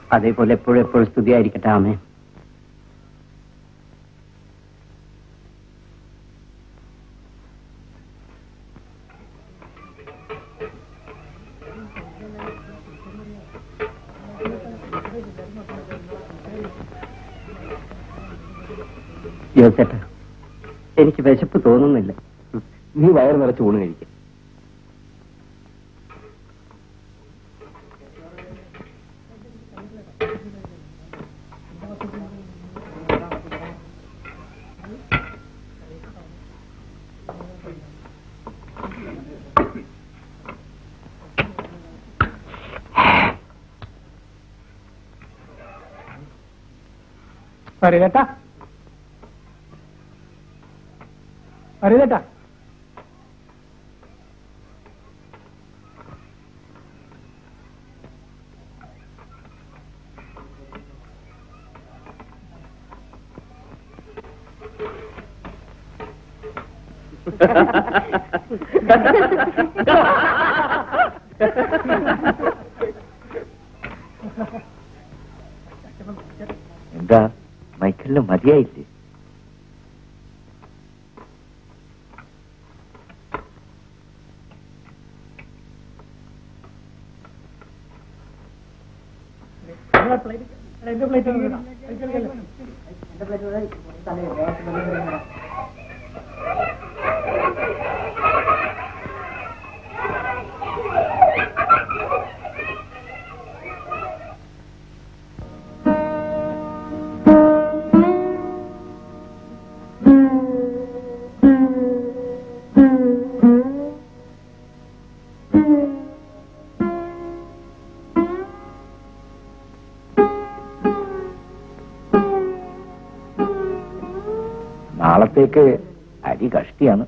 അതേപോലെ എപ്പോഴും എപ്പോഴും സ്തുതിയായിരിക്കട്ടെ ആമേ ജോസേട്ടാ എനിക്ക് വിശപ്പ് തോന്നുന്നില്ല നീ വയറ് നിറച്ച് ഊണ് കഴിക്കും പരിതേട്ടാ പരിതേട്ടാ എന്താ മൈക്കലിന് മതിയായില്ലേ നാളത്തേക്ക് അരി കഷ്ടിയാണ്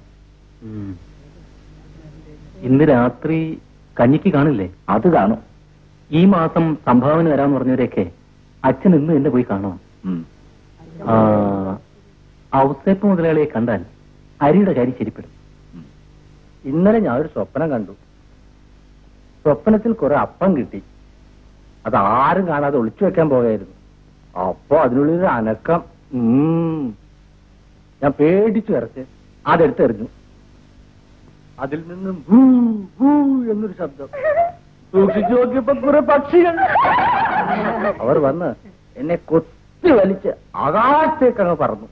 ഇന്ന് രാത്രി കഞ്ഞിക്ക് കാണില്ലേ അത് കാണും ഈ മാസം സംഭാവന തരാന്ന് പറഞ്ഞവരെയൊക്കെ അച്ഛൻ ഇന്ന് തന്നെ പോയി കാണണം ഉം. ആ, ഔസേപ്പ് മുതലാളിയെ കണ്ടാൽ അരിയുടെ കാര്യം ശരിപ്പെടും ഇന്നലെ ഞാൻ ഒരു സ്വപ്നം കണ്ടു സ്വപ്നത്തിൽ കുറെ അപ്പം കിട്ടി അത് ആരും കാണാതെ ഒളിച്ചു വെക്കാൻ പോകായിരുന്നു അപ്പൊ അതിനുള്ളിൽ ഒരു അനക്കം ഉം. ഞാൻ പേടിച്ചു വിറച്ച് അതെടുത്തെറിഞ്ഞു അതിൽ നിന്നും ഭൂ ഭൂ എന്നൊരു ശബ്ദം സൂക്ഷിച്ചു നോക്കിയപ്പോ കുറെ പക്ഷികൾ അവർ വന്ന് എന്നെ കൊത്തി വലിച്ച് ആകാശത്തേക്ക് അങ്ങ് പറന്നു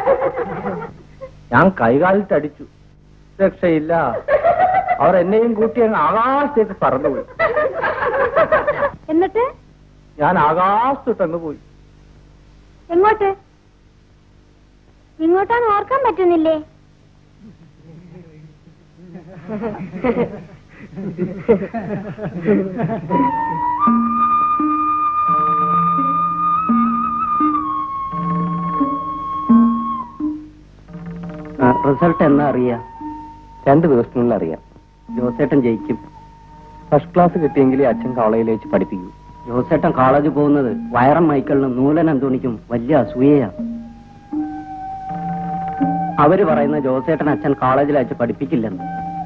ഞാൻ കൈകാലിട്ടടിച്ചു രക്ഷയില്ല അവർ എന്നെയും കൂട്ടി അങ്ങ് ആകാശത്തേക്ക് പറന്നുപോയി എന്നിട്ട് ഞാൻ ആകാശത്തോട്ടങ്ങ് പോയി എങ്ങോട്ട് ഇങ്ങോട്ടാന്ന് ഓർക്കാൻ പറ്റുന്നില്ലേ റിസൾട്ട് എന്നാ അറിയാ രണ്ടു ദിവസത്തിനുള്ളിൽ അറിയാം ജോസേട്ടൻ ജയിക്കും ഫസ്റ്റ് ക്ലാസ് കിട്ടിയെങ്കിലേ അച്ഛൻ കോളേജിൽ വെച്ച് പഠിപ്പിക്കൂ ജോസേട്ടൻ കോളേജിൽ പോകുന്നത് വയറം മൈക്കിളിനും നൂലൻ അന്തോണിക്കും വലിയ അസൂയയാ അവര് പറയുന്ന ജോസേട്ടൻ അച്ഛൻ കോളേജിൽ അയച്ച് പഠിപ്പിക്കില്ലെന്ന്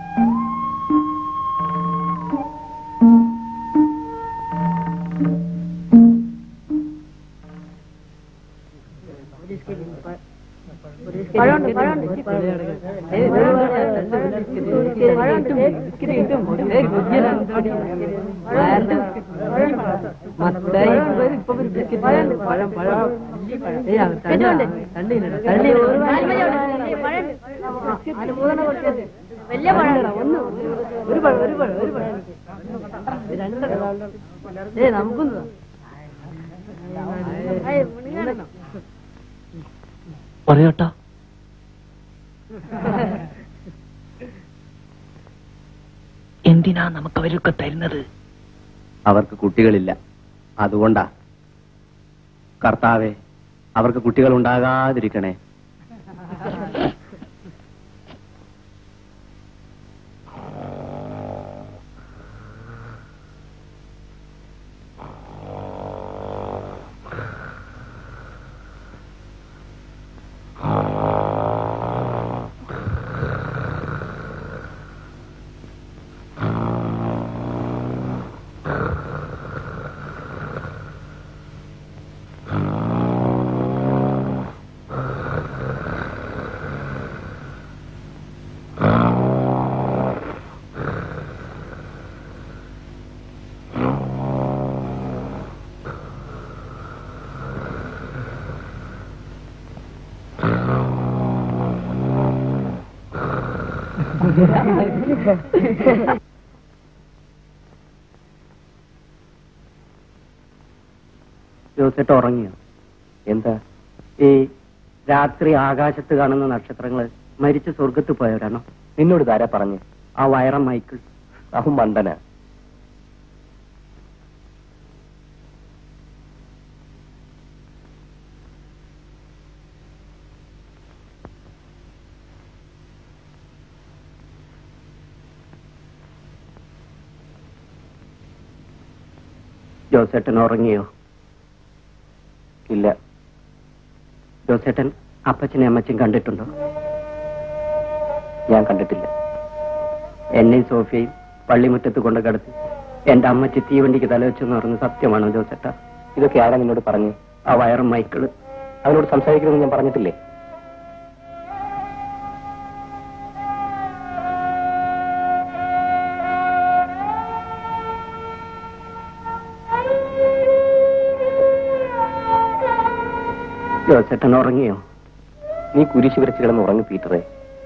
പഴമുണ്ട് പഴമുണ്ട് വലിയ പഴം ഒരു പഴം ഒരു പഴം ഒരു പഴം ഏ നമുക്കൊന്ന് പറയട്ടാ എന്തിനാ നമുക്ക് അവരൊക്കെ തരുന്നത് അവർക്ക് കുട്ടികളില്ല അതുകൊണ്ടാ കർത്താവെ അവർക്ക് കുട്ടികൾ ഉണ്ടാകാതിരിക്കണേ ജോസേട്ട് ഉറങ്ങിയോ എന്താ ഈ രാത്രി ആകാശത്ത് കാണുന്ന നക്ഷത്രങ്ങൾ മരിച്ച് സ്വർഗത്ത് പോയവരാണോ നിന്നോട് താരാ പറഞ്ഞു ആ വയറം മൈക്കിൾ അവൻ മണ്ടന ജോസേട്ടൻ ഉറങ്ങിയോ ഇല്ല ജോസേട്ടൻ അപ്പച്ചനെ അമ്മച്ചും കണ്ടിട്ടുണ്ടോ ഞാൻ കണ്ടിട്ടില്ല എന്നെയും സോഫിയയും പള്ളിമുറ്റത്ത് കൊണ്ട് കിടത്തി എന്റെ അമ്മച്ചി തീവണ്ടിക്ക് തലവെച്ചെന്ന് പറഞ്ഞ് സത്യമാണോ ജോസേട്ട ഇതൊക്കെ ആരാ നിന്നോട് പറഞ്ഞു ആ വയറും മൈക്കിള് അവനോട് സംസാരിക്കണമെന്ന് ഞാൻ പറഞ്ഞിട്ടില്ലേ ജോസേട്ടൻ ഉറങ്ങിയോ നീ കുരിശ് വരച്ച് കിടന്ന് ഉറങ്ങി പീറ്ററെ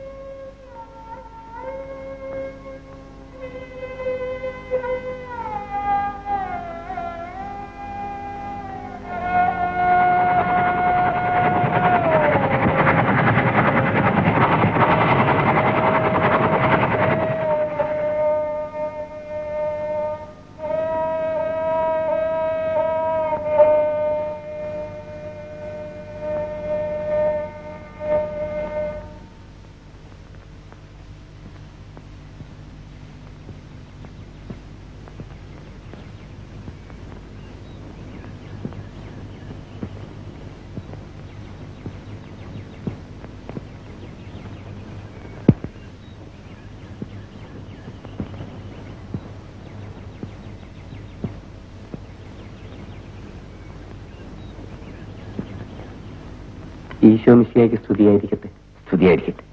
ഈശോ മിശിയാക്കി സ്തുതിയായിരിക്കട്ടെ സ്തുതിയായിരിക്കട്ടെ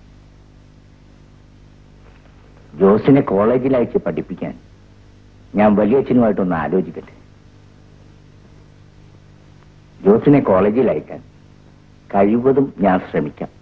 ജോസിനെ കോളേജിൽ അയച്ച് പഠിപ്പിക്കാൻ ഞാൻ വലിയച്ഛനുമായിട്ടൊന്ന് ആലോചിക്കട്ടെ ജോസിനെ കോളേജിൽ അയക്കാൻ കഴിവതും ഞാൻ ശ്രമിക്കാം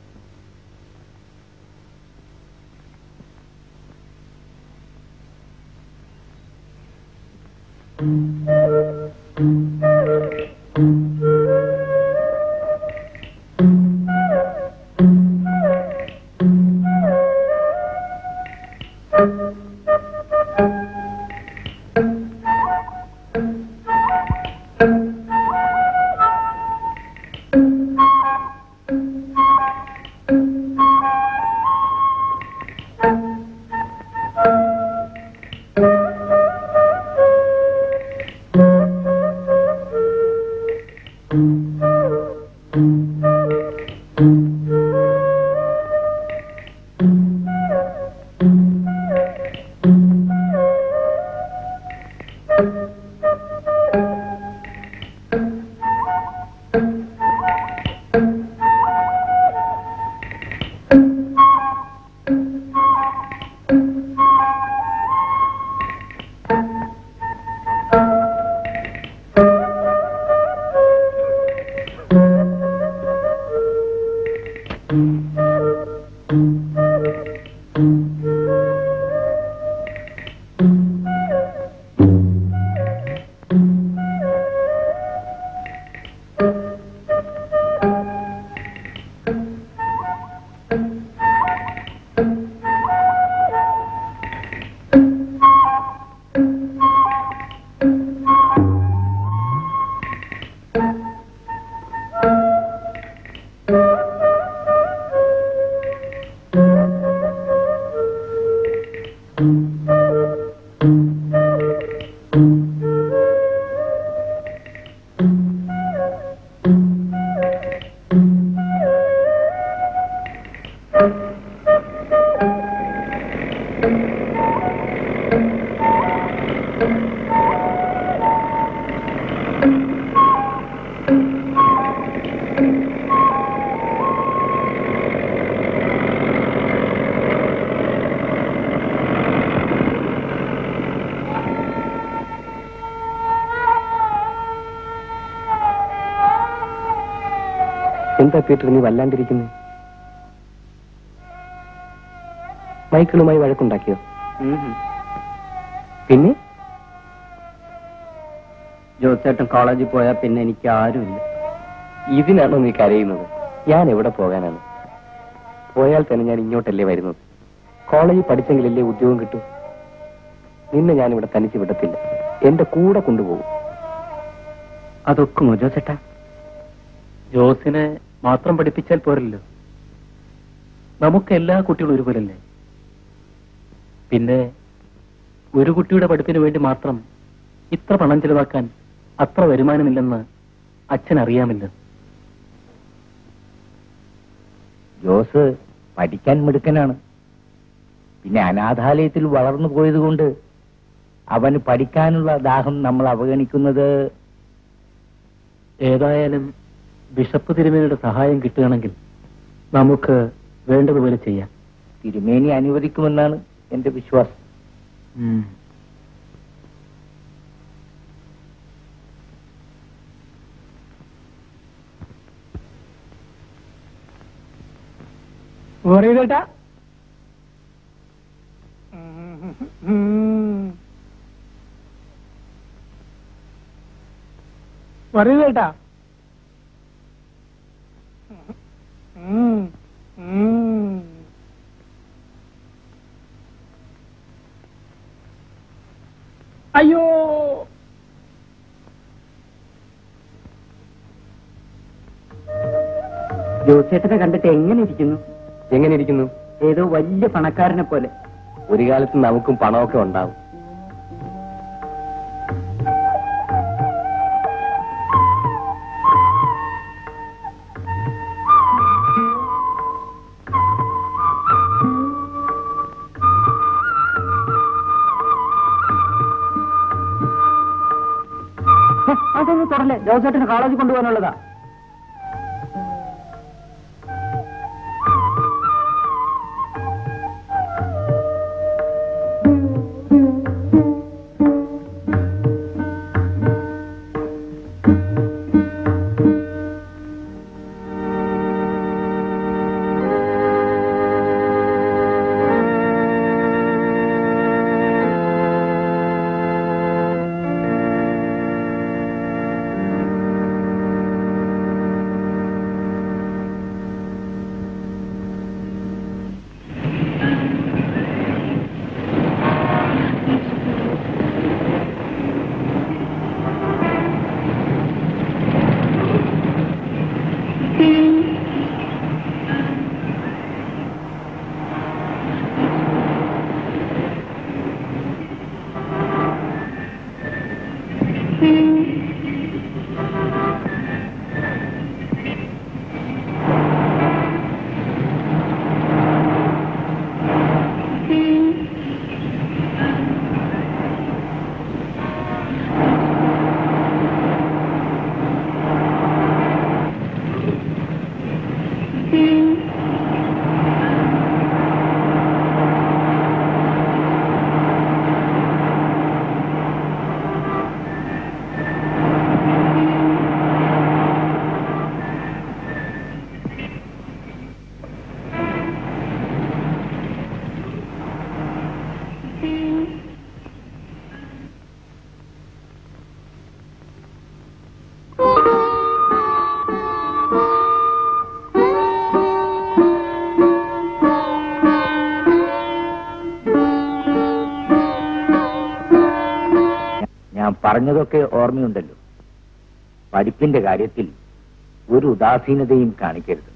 എന്താ പീറ്റർ നീ വല്ലാണ്ടിരിക്കുന്നത് മൈക്കിളുമായി വഴക്കുണ്ടാക്കിയോ പിന്നെ ജോസേട്ടൻ കോളേജിൽ പോയാൽ പിന്നെ എനിക്ക് ആരുമില്ല ഇതിനാണോ നീ കരയുന്നത് ഞാൻ എവിടെ പോകാനാണ് പോയാൽ തന്നെ ഞാൻ ഇങ്ങോട്ടല്ലേ വരുന്നത് കോളേജിൽ പഠിച്ചെങ്കിലല്ലേ ഉദ്യോഗം കിട്ടൂ നിന്നെ ഞാൻ ഇവിടെ തനിച്ച് വിടത്തില്ല എന്റെ കൂടെ കൊണ്ടുപോകും അതൊക്കുമോ ജോസേട്ടാ ജോസിനെ മാത്രം പഠിപ്പിച്ചാൽ പോരല്ലോ നമുക്ക് എല്ലാ കുട്ടികളും ഒരുപോലല്ലേ പിന്നെ ഒരു കുട്ടിയുടെ പഠിപ്പിന് വേണ്ടി മാത്രം ഇത്ര പണം ചെലവാക്കാൻ അത്ര വരുമാനമില്ലെന്ന് അച്ഛൻ അറിയാമല്ലോ ജോസ് പഠിക്കാൻ മിടുക്കനാണ് പിന്നെ അനാഥാലയത്തിൽ വളർന്നു പോയതുകൊണ്ട് അവന് പഠിക്കാനുള്ള ദാഹം നമ്മൾ അവഗണിക്കുന്നത് ഏതായാലും ബിഷപ്പ് തിരുമേനിയുടെ സഹായം കിട്ടുകയാണെങ്കിൽ നമുക്ക് വേണ്ടതുപോലെ ചെയ്യാം തിരുമേനി അനുവദിക്കുമെന്നാണ് എന്റെ വിശ്വാസം പറയൂലേട്ടാ പറയൂലേട്ടാ അയ്യോ ജോസേട്ടനെ കണ്ടിട്ട് എങ്ങനെ ഇരിക്കുന്നു എങ്ങനെ ഇരിക്കുന്നു ഏതോ വലിയ പണക്കാരനെ പോലെ ഒരു കാലത്ത് നമുക്കും പണമൊക്കെ ഉണ്ടാവും ഹെ, അതൊന്ന് തുറല്ലേ ജോസേട്ടന് കോളേജിൽ കൊണ്ടുപോകാനുള്ളതാ ഞാൻ പറഞ്ഞതൊക്കെ ഓർമ്മയുണ്ടല്ലോ പഠിപ്പിന്റെ കാര്യത്തിൽ ഒരു ഉദാസീനതയും കാണിക്കരുത്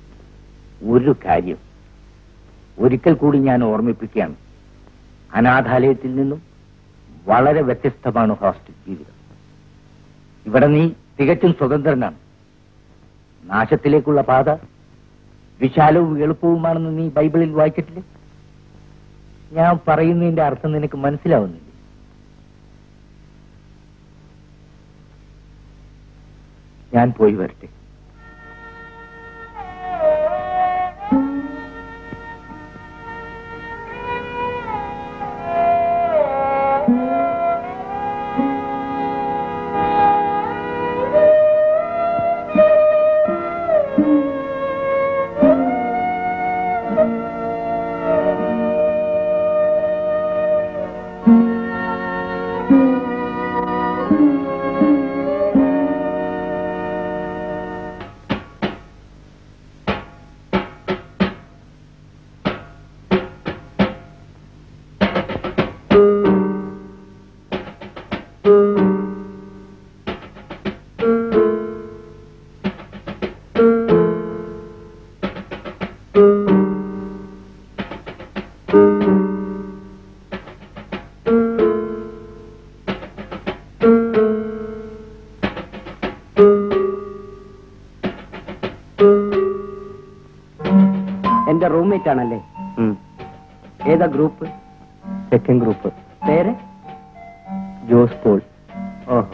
ഒരു കാര്യം ഒരിക്കൽ കൂടി ഞാൻ ഓർമ്മിപ്പിക്കുകയാണ് അനാഥാലയത്തിൽ നിന്നും വളരെ വ്യത്യസ്തമാണ് ഹോസ്റ്റൽ ജീവിതം ഇവിടെ നീ തികച്ചും സ്വതന്ത്രനാണ് നാശത്തിലേക്കുള്ള പാത വിശാലവും എളുപ്പവുമാണെന്ന് നീ ബൈബിളിൽ വായിച്ചിട്ടില്ലേ ഞാൻ പറയുന്നതിന്റെ അർത്ഥം നിനക്ക് മനസ്സിലാവുന്നില്ല ഞാൻ പോയി വരട്ടെ എന്റെ റൂംമേറ്റ് ആണല്ലേ ഏതാ ഗ്രൂപ്പ് സെക്കൻഡ് ഗ്രൂപ്പ് പേര് ജോസ് പോൾ ഓഹോ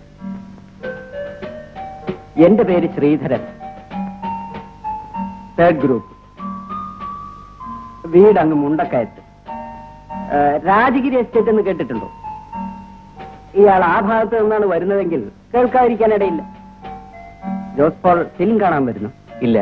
എന്റെ പേര് ശ്രീധരൻ തേർഡ് ഗ്രൂപ്പ് വീട് അങ്ങ് മുണ്ടക്കയത്ത് ഏ, രാജഗിരി എസ്റ്റേറ്റ് എന്ന് കേട്ടിട്ടുണ്ടോ ഇയാൾ ആ ഭാഗത്ത് നിന്നാണ് വരുന്നതെങ്കിൽ കേൾക്കാതിരിക്കാനിടയില്ല ജോസ് പോൾ ഫിലിം കാണാൻ വരുന്നു ഇല്ല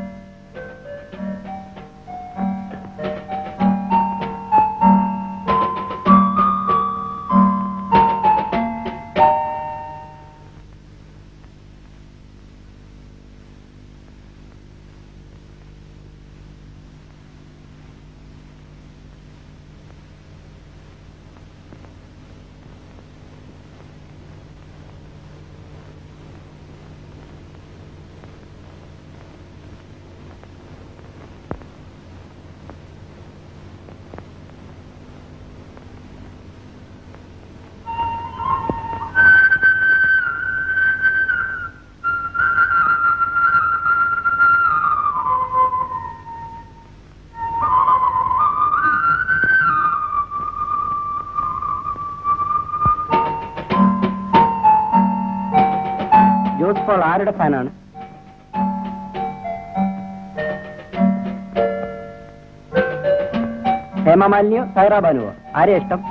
ജോസ് പോൾ ആരുടെ ഫാനാണ് ഹേമമാലിനിയോ സൈറാബാനുവോ ആരെയാ ഇഷ്ടം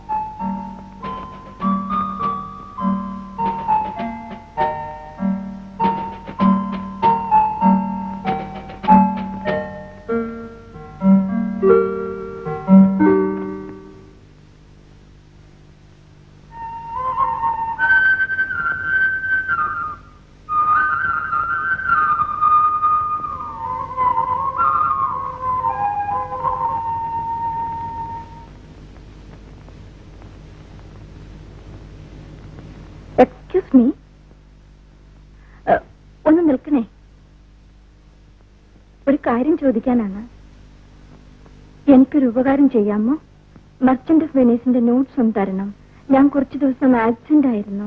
എക്സ്ക്യൂസ് മീ ഒന്ന് നിൽക്കണേ ഒരു കാര്യം ചോദിക്കാനാണ് എനിക്കൊരു ഉപകാരം ചെയ്യാമോ മർച്ചന്റ് ഓഫ് വെനീസിന്റെ നോട്ട്സ് ഒന്ന് തരണം ഞാൻ കുറച്ചു ദിവസം ആക്സിഡന്റ് ആയിരുന്നു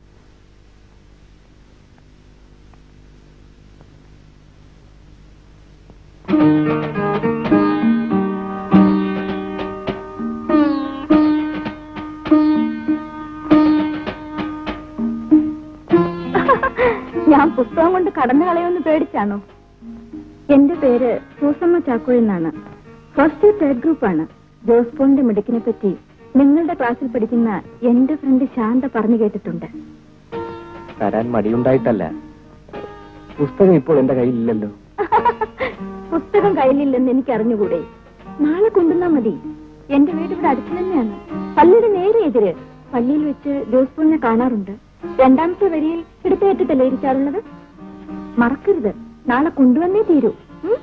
ഞാൻ പുസ്തകം കൊണ്ട് കടന്നു കളയുമെന്ന് പേടിച്ചാണോ എന്റെ പേര് സൂസമ്മ ചാക്കോ എന്നാണ് ഫസ്റ്റ് തേർഡ് ഗ്രൂപ്പാണ് ജോസ് പോളിന്റെ മിടുക്കിനെ പറ്റി നിങ്ങളുടെ ക്ലാസ്സിൽ പഠിക്കുന്ന എന്റെ ഫ്രണ്ട് ശാന്ത പറഞ്ഞു കേട്ടിട്ടുണ്ട് തരാൻ മടിയുണ്ടായിട്ടല്ല പുസ്തകം ഇപ്പോൾ എന്റെ കയ്യിലില്ലല്ലോ പുസ്തകം കയ്യിലില്ലെന്ന് എനിക്ക് അറിഞ്ഞുകൂടെ നാളെ കൊണ്ടുവന്നാ മതി എന്റെ വീട് ഇവിടെ അടുത്ത് തന്നെയാണ് പള്ളിയുടെ നേരെ എതിര് പള്ളിയിൽ വെച്ച് ജോസ് പോളിനെ കാണാറുണ്ട് രണ്ടാമത്തെ വരിയിൽ ഇടത്തേറ്റത്തല്ലേ ഇരിക്കാറുള്ളത് മറക്കരുത് നാളെ കൊണ്ടുവന്നേ തീരൂ ഉം?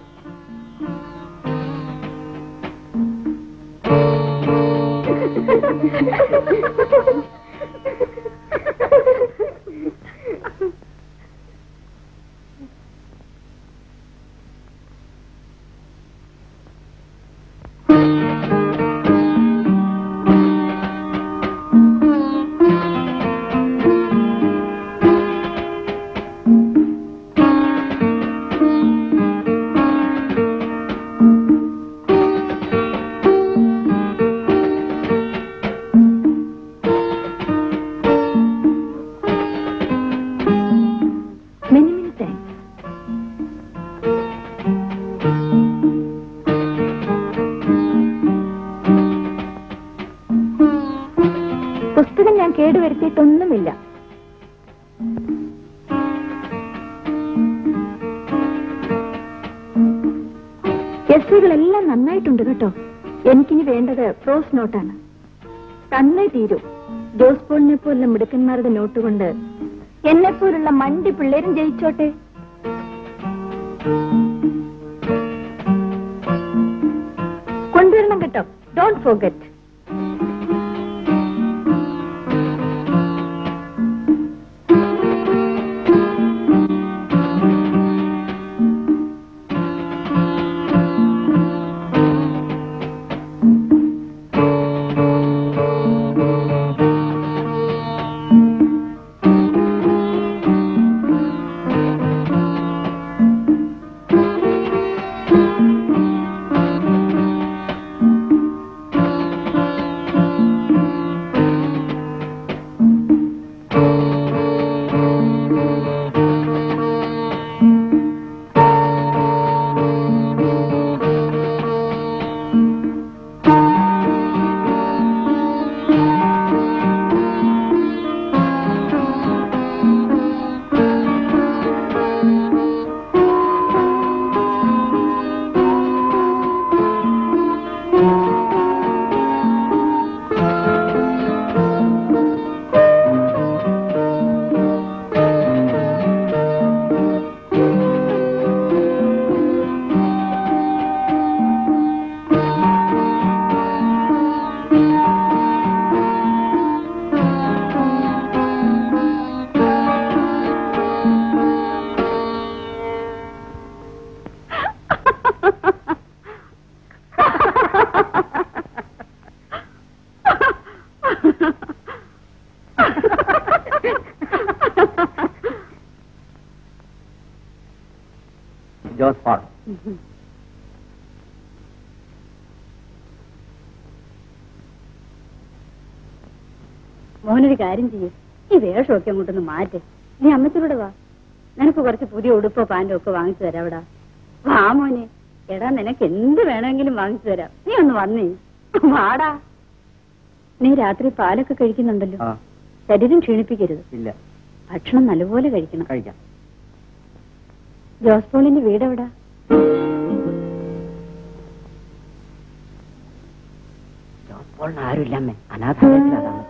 Many, many thanks. പുസ്തകം ഞാൻ കേടുവരുത്തിയിട്ടൊന്നുമില്ല എസ്സുകളെല്ലാം നന്നായിട്ടുണ്ട് കേട്ടോ എനിക്കിനി വേണ്ടത് പ്രോസ് നോട്ടാണ് തന്നേ തീരൂ ജോസ് പോളിനെ പോലുള്ള മിടുക്കന്മാരുടെ നോട്ട് കൊണ്ട് എന്നെ പോലുള്ള മണ്ടി പിള്ളേരും ജയിച്ചോട്ടെ കൊണ്ടുവരണം കേട്ടോ ഡോണ്ട് ഫോർഗറ്റ് ജോസ് പോൾ മോനൊരു കാര്യം ചെയ്യും ഈ വേഷമൊക്കെ അങ്ങോട്ടൊന്ന് മാറ്റ് നീ അമ്മച്ചൂടെ വാ നിനക്ക് കുറച്ച് പുതിയ ഉടുപ്പോ പാൻറ്റോ ഒക്കെ വാങ്ങിച്ചു തരാം അവിടെ വാ മോനെ എടാ നിനക്ക് എന്ത് വേണമെങ്കിലും വാങ്ങിച്ചു തരാം നീ ഒന്ന് വന്നേ വാടാ നീ രാത്രി പാലൊക്കെ കഴിക്കുന്നുണ്ടല്ലോ ആ ശരീരം ക്ഷീണിപ്പിക്കരുത് ഇല്ല ഭക്ഷണം നല്ലപോലെ കഴിക്കണം കഴിക്കാം ജോസ് പോളിന്റെ വീട് എവിടാ ജോസ് പോളിന് ആരുമില്ല അമ്മേ അനാഥാലയത്തിലാണ്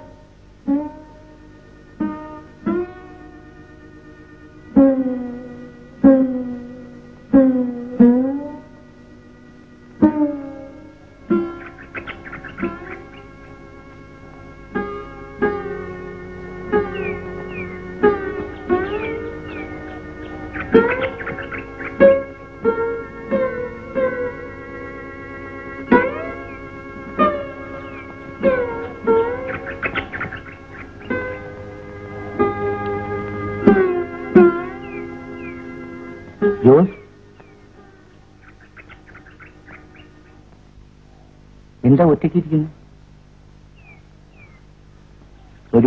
ജോസ് എന്താ ഒറ്റയ്ക്കിരിക്കുന്നു ഒരു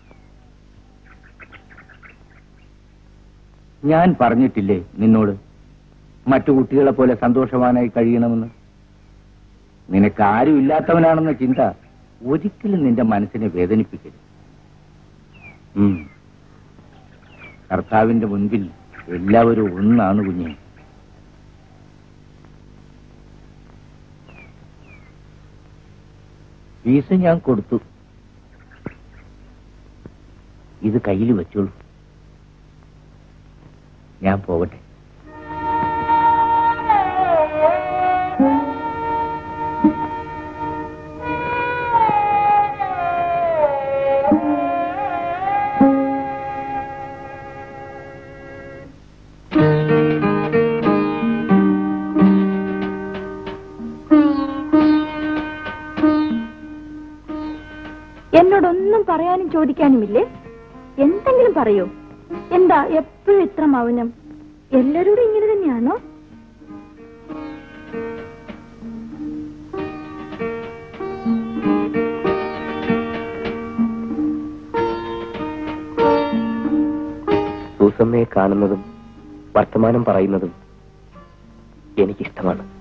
ഞാൻ പറഞ്ഞിട്ടില്ലേ നിന്നോട് മറ്റു കുട്ടികളെ പോലെ സന്തോഷവാനായി കഴിയണമെന്ന് നിനക്ക് ആരും ഇല്ലാത്തവനാണെന്ന ചിന്ത ഒരിക്കലും നിന്റെ മനസ്സിനെ വേദനിപ്പിക്കരുത് ഉം. കർത്താവിന്റെ മുൻപിൽ എല്ലാവരും ഒന്നാണ് കുഞ്ഞെ ഫീസ് ഞാൻ കൊടുത്തു ഇത് കയ്യിൽ വെച്ചോളൂ ഞാൻ പോകട്ടെ എന്നോടൊന്നും പറയാനും ചോദിക്കാനുമില്ലേ എന്തെങ്കിലും പറയൂ എന്താ എപ്പോഴും ഇത്ര മൗനം എല്ലാരോടും ഇങ്ങനെ തന്നെയാണോ സൂസമ്മയെ കാണുന്നതും വർത്തമാനം പറയുന്നതും എനിക്കിഷ്ടമാണ്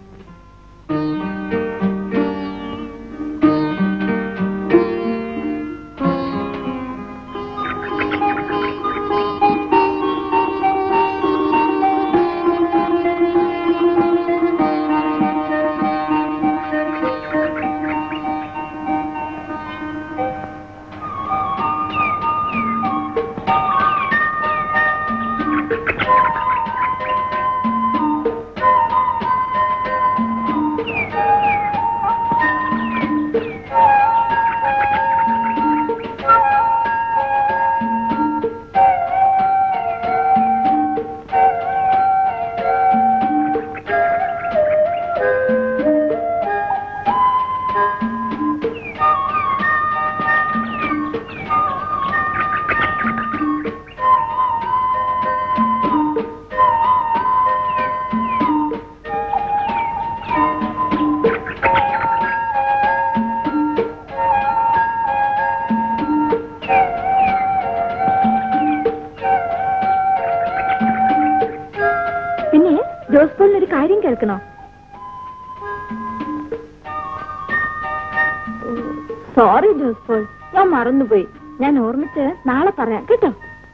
പിന്നെ ജോസ് പോളിന് ഒരു കാര്യം കേൾക്കണോ സോറി ജോസ് പോൾ ഞാൻ മറന്നുപോയി ഞാൻ ഓർമ്മിച്ച് നാളെ പറയാം കേട്ടോ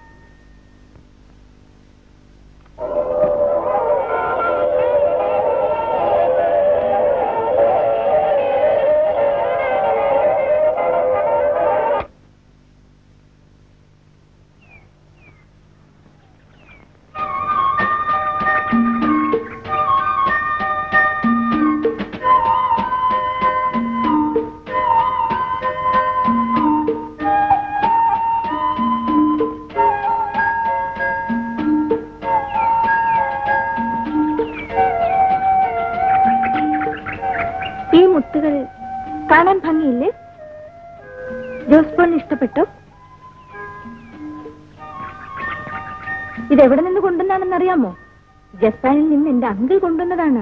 ഈ മുത്തുകൾ കാണാൻ ഭംഗിയില്ലേ ജോസ് പോളിന് ഇഷ്ടപ്പെട്ടോ ഇതെവിടെ നിന്ന് കൊണ്ടുവന്നാണെന്ന് അറിയാമോ ജപ്പാനിൽ നിന്ന് എന്റെ അങ്കിൾ കൊണ്ടുവന്നതാണ്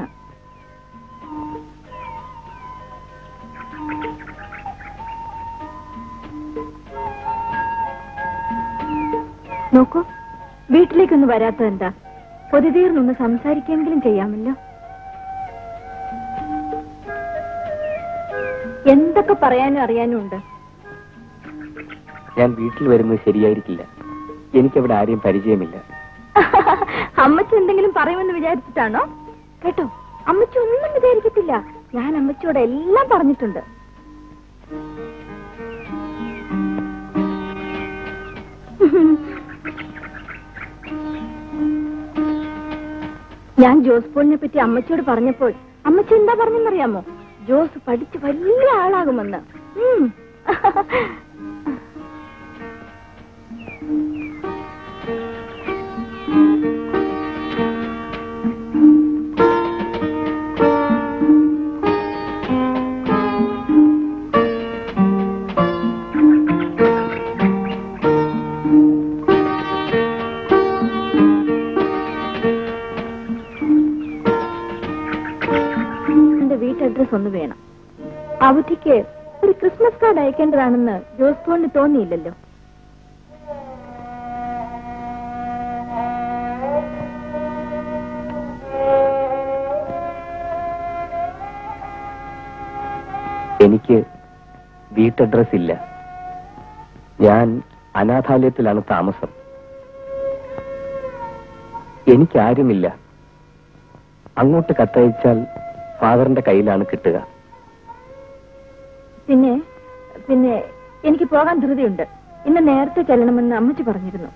നോക്കൂ വീട്ടിലേക്കൊന്ന് വരാത്തത് എന്താ പൊതുതീർന്നൊന്ന് സംസാരിക്കെങ്കിലും ചെയ്യാമല്ലോ എന്തൊക്കെ പറയാനും അറിയാനും ഉണ്ട് ഞാൻ വീട്ടിൽ വരുന്നത് ശരിയായിരിക്കില്ല എനിക്കവിടെ ആരെയും പരിചയമില്ല അമ്മച്ചി എന്തെങ്കിലും പറയുമെന്ന് വിചാരിച്ചിട്ടാണോ കേട്ടോ അമ്മച്ചി ഒന്നും വിചാരിക്കത്തില്ല ഞാൻ അമ്മച്ചിയോട് എല്ലാം പറഞ്ഞിട്ടുണ്ട് ഞാൻ ജോസ് പോളിനെ പറ്റി അമ്മച്ചിയോട് പറഞ്ഞപ്പോൾ അമ്മച്ചി എന്താ പറഞ്ഞെന്നറിയാമോ ജോസ് പഠിച്ച് വലിയ ആളാകുമെന്ന് ഉം. എന്റെ വീട്ട് അഡ്രസ് ഒന്ന് വേണം അവധിക്ക് ഒരു ക്രിസ്മസ് കാർഡ് അയക്കേണ്ടതാണെന്ന് ജോസ് പോളിന് തോന്നിയില്ലല്ലോ എനിക്ക് വീട്ടഡ്രസ് ഇല്ല ഞാൻ അനാഥാലയത്തിലാണ് താമസം എനിക്കാരുമില്ല അങ്ങോട്ട് കത്തയച്ചാൽ ഫാദറിന്റെ കയ്യിലാണ് കിട്ടുക പിന്നെ പിന്നെ എനിക്ക് പോകാൻ ധൃതിയുണ്ട് ഇന്ന് നേരത്തെ ചെല്ലണമെന്ന് അമ്മച്ചി പറഞ്ഞിരുന്നു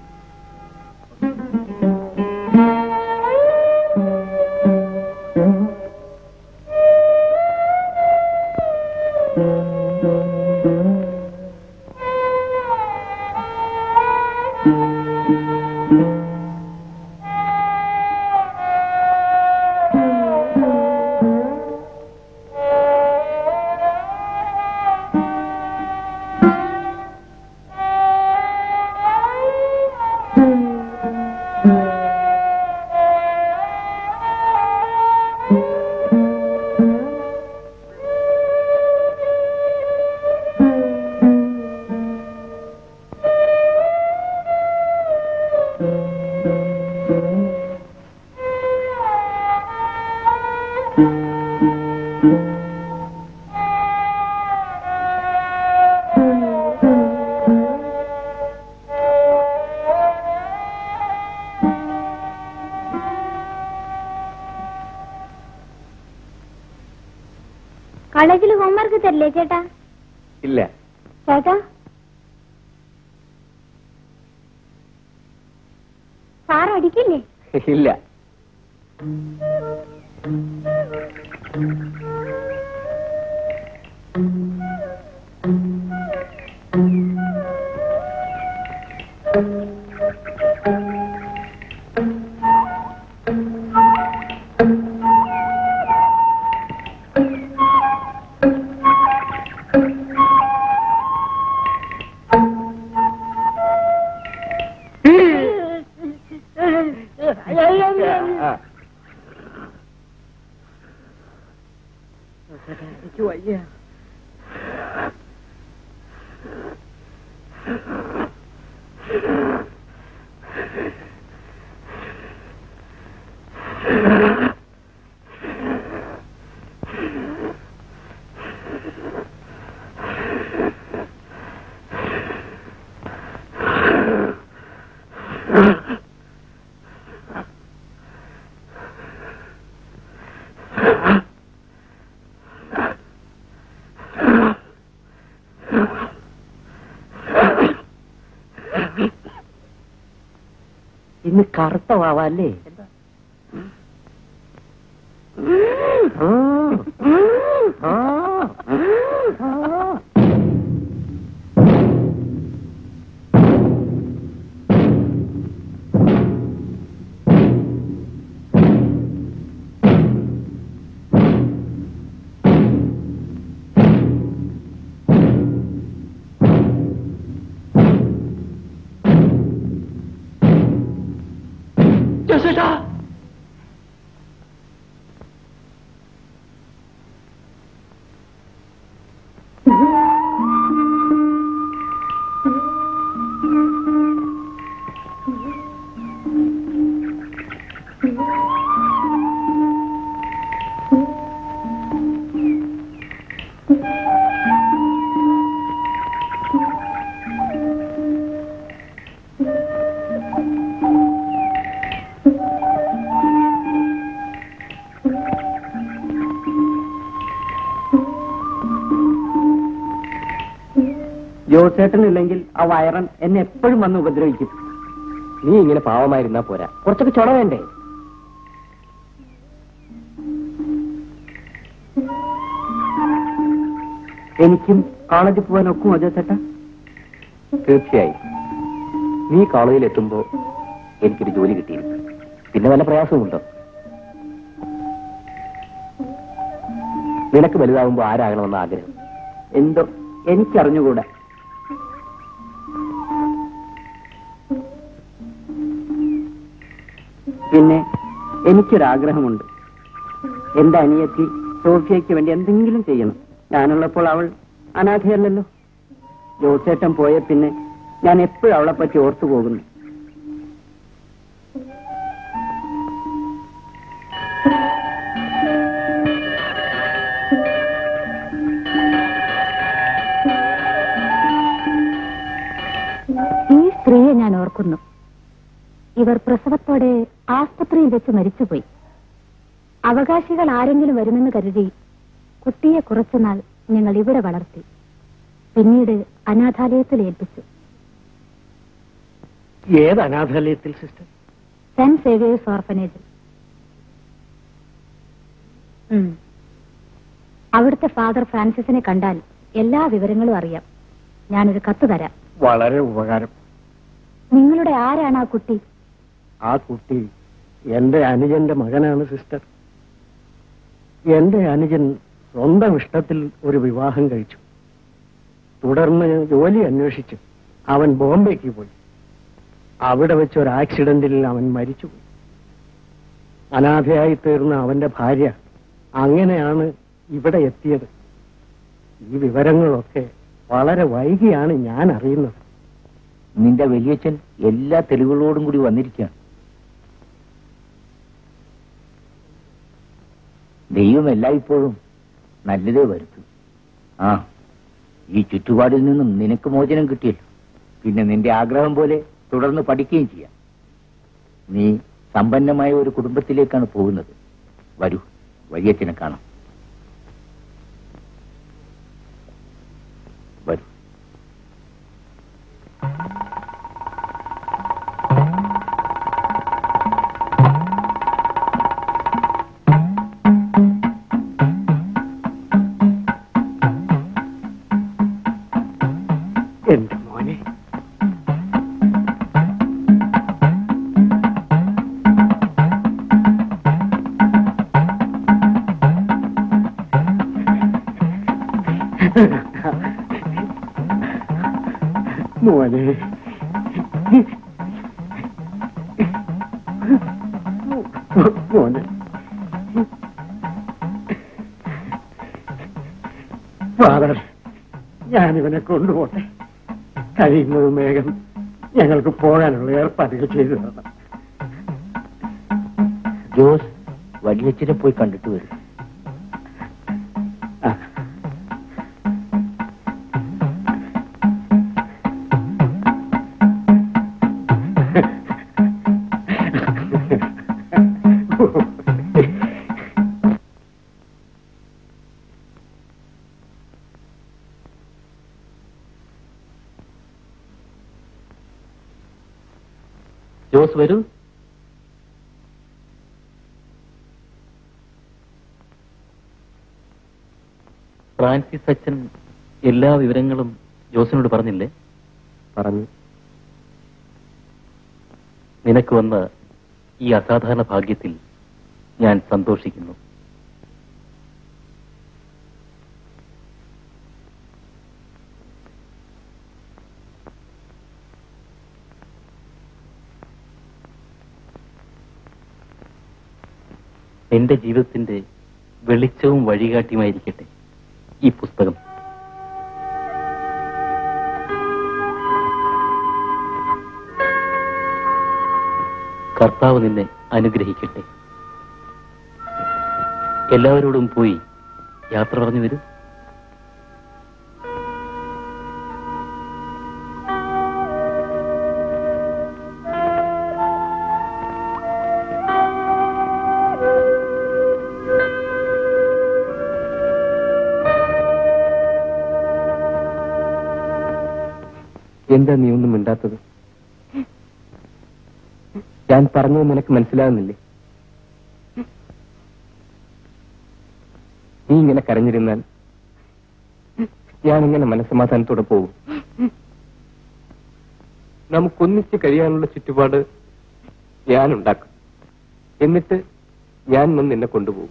കോളേജിൽ ഹോംവർക്ക് തരില്ലേ ചേട്ടാ ഇല്ല ചേട്ടാ സാർ അടിക്കില്ലേ ഇല്ല ആ. ഇന്ന് കറുത്ത വാവല്ലേ ജോസേട്ടനില്ലെങ്കിൽ ആ വയറൻ എന്നെ എപ്പോഴും വന്ന് ഉപദ്രവിക്കും നീ ഇങ്ങനെ പാവമായിരുന്നാ പോരാ കുറച്ചൊക്കെ ചൊട വേണ്ടേ എനിക്കും കോളേജിൽ പോകാൻ ഒക്കുമോ ജോസേട്ട തീർച്ചയായും നീ കോളേജിൽ എത്തുമ്പോ എനിക്കൊരു ജോലി കിട്ടിയിരിക്കും പിന്നെ വല്ല പ്രയാസമുണ്ടോ നിനക്ക് വലുതാവുമ്പോ ആരാകണമെന്ന ആഗ്രഹം എന്തോ എനിക്കറിഞ്ഞുകൂടാ പിന്നെ എനിക്കൊരാഗ്രഹമുണ്ട് എന്റെ അനിയത്തി സോഫിയയ്ക്ക് വേണ്ടി എന്തെങ്കിലും ചെയ്യണം ഞാനുള്ളപ്പോൾ അവൾ അനാഥയല്ലല്ലോ ജോസേട്ടൻ പോയ പിന്നെ ഞാൻ എപ്പോഴും അവളെ പറ്റി ഓർത്തു പോകുന്നു ഈ സ്ത്രീയെ ഞാൻ ഓർക്കുന്നു ഇവർ പ്രസവത്തോടെ ആസ്പത്രിയിൽ വെച്ച് മരിച്ചുപോയി അവകാശികൾ ആരെങ്കിലും വരുമെന്ന് കരുതി കുട്ടിയെ കുറച്ചുനാൾ ഞങ്ങൾ ഇവിടെ വളർത്തി പിന്നീട് അനാഥാലയത്തിൽ ഏൽപ്പിച്ചു ഏത് അനാഥാലയത്തിൽ സിസ്റ്റർ സെന്റ് സേവിയേഴ്സ് ഓർഫനേജിൽ ഉം. അവിടുത്തെ ഫാദർ ഫ്രാൻസിസിനെ കണ്ടാൽ എല്ലാ വിവരങ്ങളും അറിയാം ഞാനൊരു കത്ത് തരാം വളരെ ഉപകാരം നിങ്ങളുടെ ആരാണ് ആ കുട്ടി ആ കുട്ടി എന്റെ അനുജന്റെ മകനാണ് സിസ്റ്റർ എന്റെ അനുജൻ സ്വന്തം ഇഷ്ടത്തിൽ ഒരു വിവാഹം കഴിച്ചു തുടർന്ന് ജോലി അന്വേഷിച്ചു അവൻ ബോംബെക്ക് പോയി അവിടെ വെച്ച് ഒരു ആക്സിഡന്റിൽ അവൻ മരിച്ചുപോയി അനാഥയായി തീർന്ന അവന്റെ ഭാര്യ അങ്ങനെയാണ് ഇവിടെ എത്തിയത് ഈ വിവരങ്ങളൊക്കെ വളരെ വൈകിയാണ് ഞാൻ അറിയുന്നത് നിന്റെ വലിയച്ഛൻ എല്ലാ തെളിവുകളോടും കൂടി വന്നിരിക്കുകയാണ് ദൈവം എല്ലായ്പ്പോഴും നല്ലതേ വരുത്തു ആ ഈ ചുറ്റുപാടിൽ നിന്നും നിനക്ക് മോചനം കിട്ടിയല്ലോ പിന്നെ നിന്റെ ആഗ്രഹം പോലെ തുടർന്ന് പഠിക്കുകയും ചെയ്യാം നീ സമ്പന്നമായ ഒരു കുടുംബത്തിലേക്കാണ് പോകുന്നത് വരൂ വലിയച്ഛനെ കാണാം വരൂ എന്റെ മോനെ മോനെ മോനെ ഫാദർ ഞാനിവനെ കൊണ്ടുപോട്ടെ കഴിയുന്നതും വേഗം ഞങ്ങൾക്ക് പോകാനുള്ള ഏർപ്പാടുകൾ ചെയ്തു തരണം ജോസ് വലിയച്ഛനെ പോയി കണ്ടിട്ട് വരും ആ. ജോസ് വരൂ ഫ്രാൻസിസ് അച്ഛൻ എല്ലാ വിവരങ്ങളും ജോസിനോട് പറഞ്ഞില്ലേ പറഞ്ഞു നിനക്ക് വന്ന ഈ അസാധാരണ ഭാഗ്യത്തിൽ ഞാൻ സന്തോഷിക്കുന്നു എന്റെ ജീവിതത്തിന്റെ വെളിച്ചവും വഴികാട്ടിയുമായിരിക്കട്ടെ ഈ പുസ്തകം കർത്താവ് നിന്നെ അനുഗ്രഹിക്കട്ടെ എല്ലാവരോടും പോയി യാത്ര പറഞ്ഞു വരൂ എന്താ നീ ഒന്നും മിണ്ടാത്തത് ഞാൻ പറഞ്ഞത് നിനക്ക് മനസ്സിലാകുന്നില്ലേ നീ ഇങ്ങനെ കരഞ്ഞിരുന്നാൽ ഞാൻ ഇങ്ങനെ മനസ്സമാധാനത്തോടെ പോകും നമുക്കൊന്നിച്ച് കഴിയാനുള്ള ചുറ്റുപാട് ഞാൻ ഉണ്ടാക്കും എന്നിട്ട് ഞാൻ വന്ന് നിന്നെ കൊണ്ടുപോകും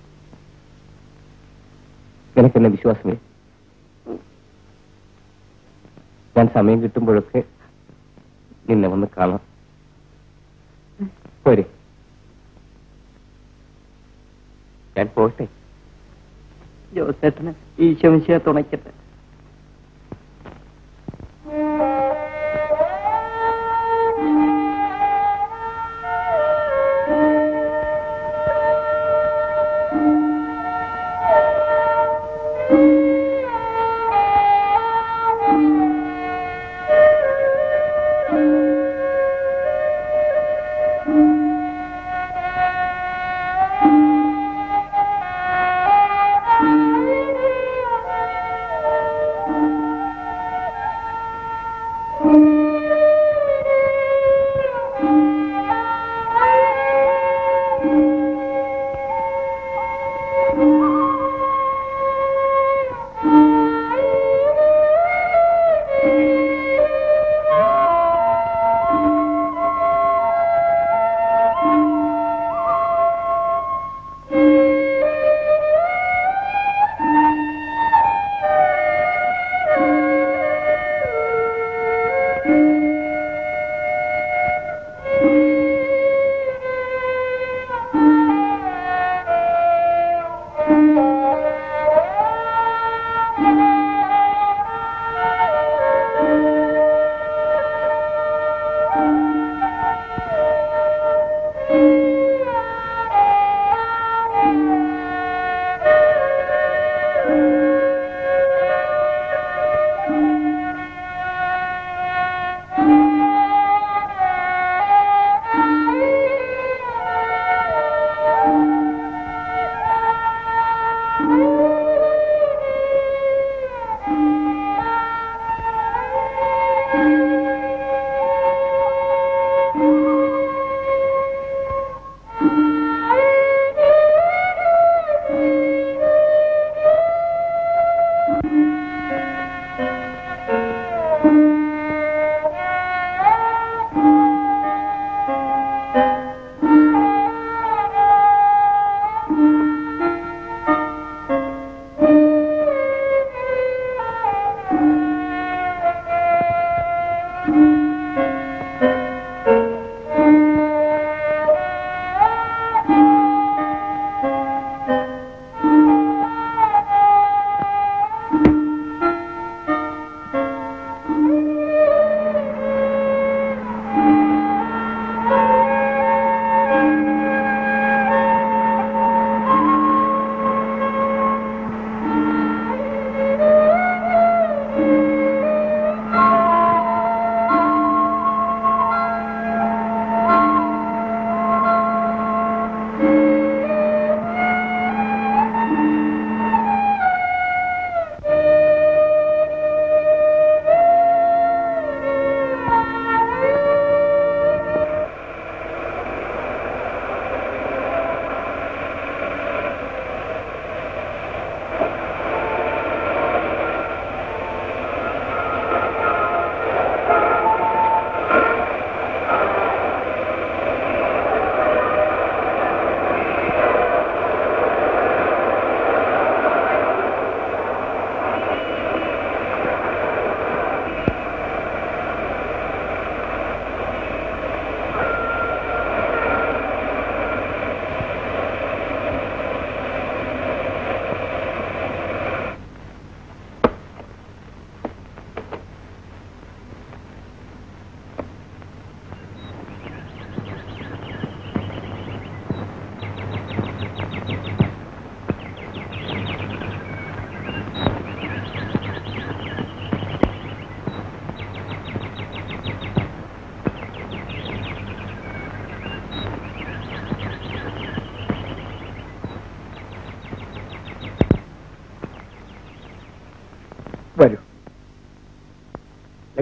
നിനക്കെന്നെ വിശ്വാസമേ ഞാൻ സമയം കിട്ടുമ്പോഴൊക്കെ നിന്നെ വന്ന് കാണാം പോരെ ഞാൻ പോട്ടെ ജോസേട്ടന് ഈശോമിശയെ തുണയ്ക്കട്ടെ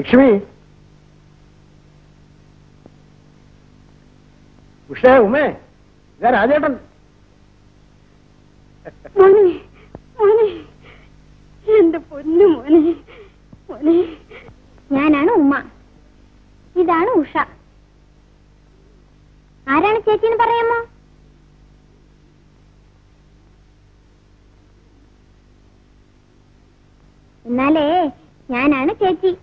ലക്ഷ്മി ഉഷേ ഉമേ ഇതാ രാജേട്ടൻ മോനെ മോനെ എന്റെ പൊന്നു മോനെ മോനെ ഞാനാണ് ഉമ്മ ഇതാണ് ഉഷ ആരാണ് ചേച്ചിന്ന് പറയാമോ എന്നാലേ ഞാനാണ് ചേച്ചി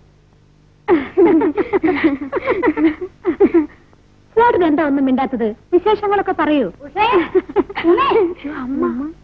ചേട്ടൻ എന്താ ഒന്നും മിണ്ടാത്തത് വിശേഷങ്ങളൊക്കെ പറയൂ അമ്മ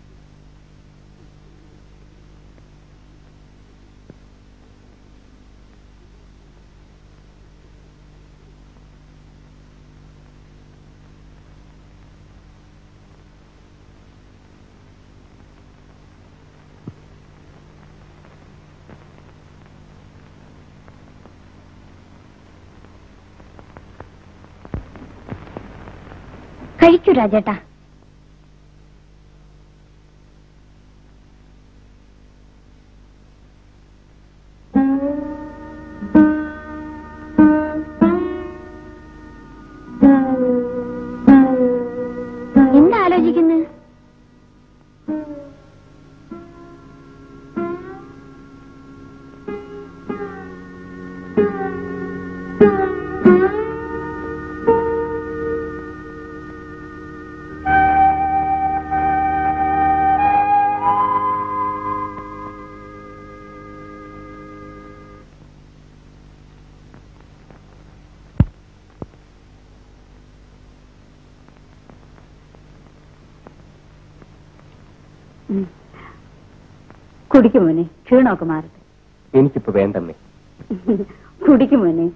കഴിക്കൂ രാജേട്ടാ എന്താ ആലോചിക്കുന്നത് കുടിക്കും മോനെ ക്ഷീണമൊക്കെ മാറട്ടെ എനിക്കിപ്പോ വേണ്ടമ്മേ കുടിക്കും മോനെ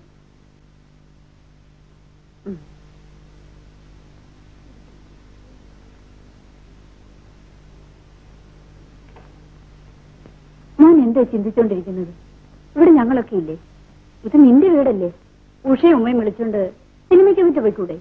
മോൻ എന്താ ചിന്തിച്ചോണ്ടിരിക്കുന്നത് ഇവിടെ ഞങ്ങളൊക്കെ ഇല്ലേ ഇത് നിന്റെ വീടല്ലേ ഉഷയും ഉമ്മയും വിളിച്ചോണ്ട് സിനിമയ്ക്ക് വിറ്റ് പോയിക്കൂടെ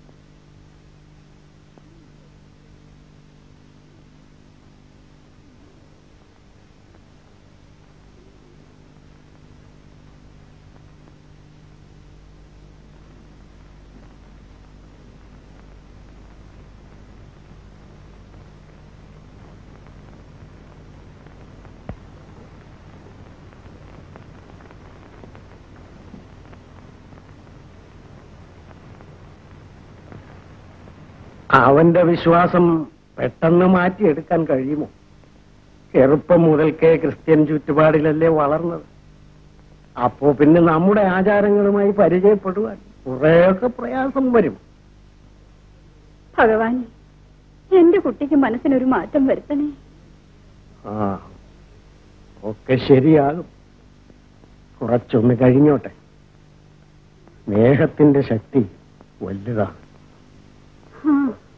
അവന്റെ വിശ്വാസം പെട്ടെന്ന് മാറ്റിയെടുക്കാൻ കഴിയുമോ ചെറുപ്പം മുതൽക്കേ ക്രിസ്ത്യൻ ചുറ്റുപാടിലല്ലേ വളർന്നത് അപ്പോ പിന്നെ നമ്മുടെ ആചാരങ്ങളുമായി പരിചയപ്പെടുവാൻ കുറെയൊക്കെ പ്രയാസം വരും ഭഗവാൻ എന്റെ കുട്ടിക്ക് മനസ്സിനൊരു മാറ്റം വരുത്തണേ ആ ഒക്കെ ശരിയാകും കുറച്ചൊന്ന് കഴിഞ്ഞോട്ടെ സ്നേഹത്തിന്റെ ശക്തി വലുതാണ് ആ.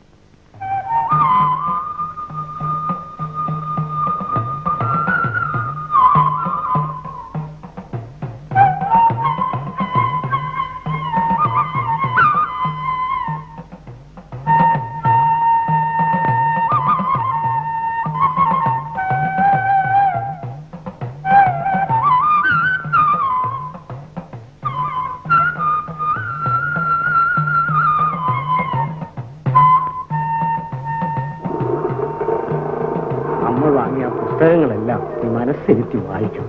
അമ്മ വാങ്ങിയ പുസ്തകങ്ങളെല്ലാം നീ മനസ്സിരുത്തി വായിക്കും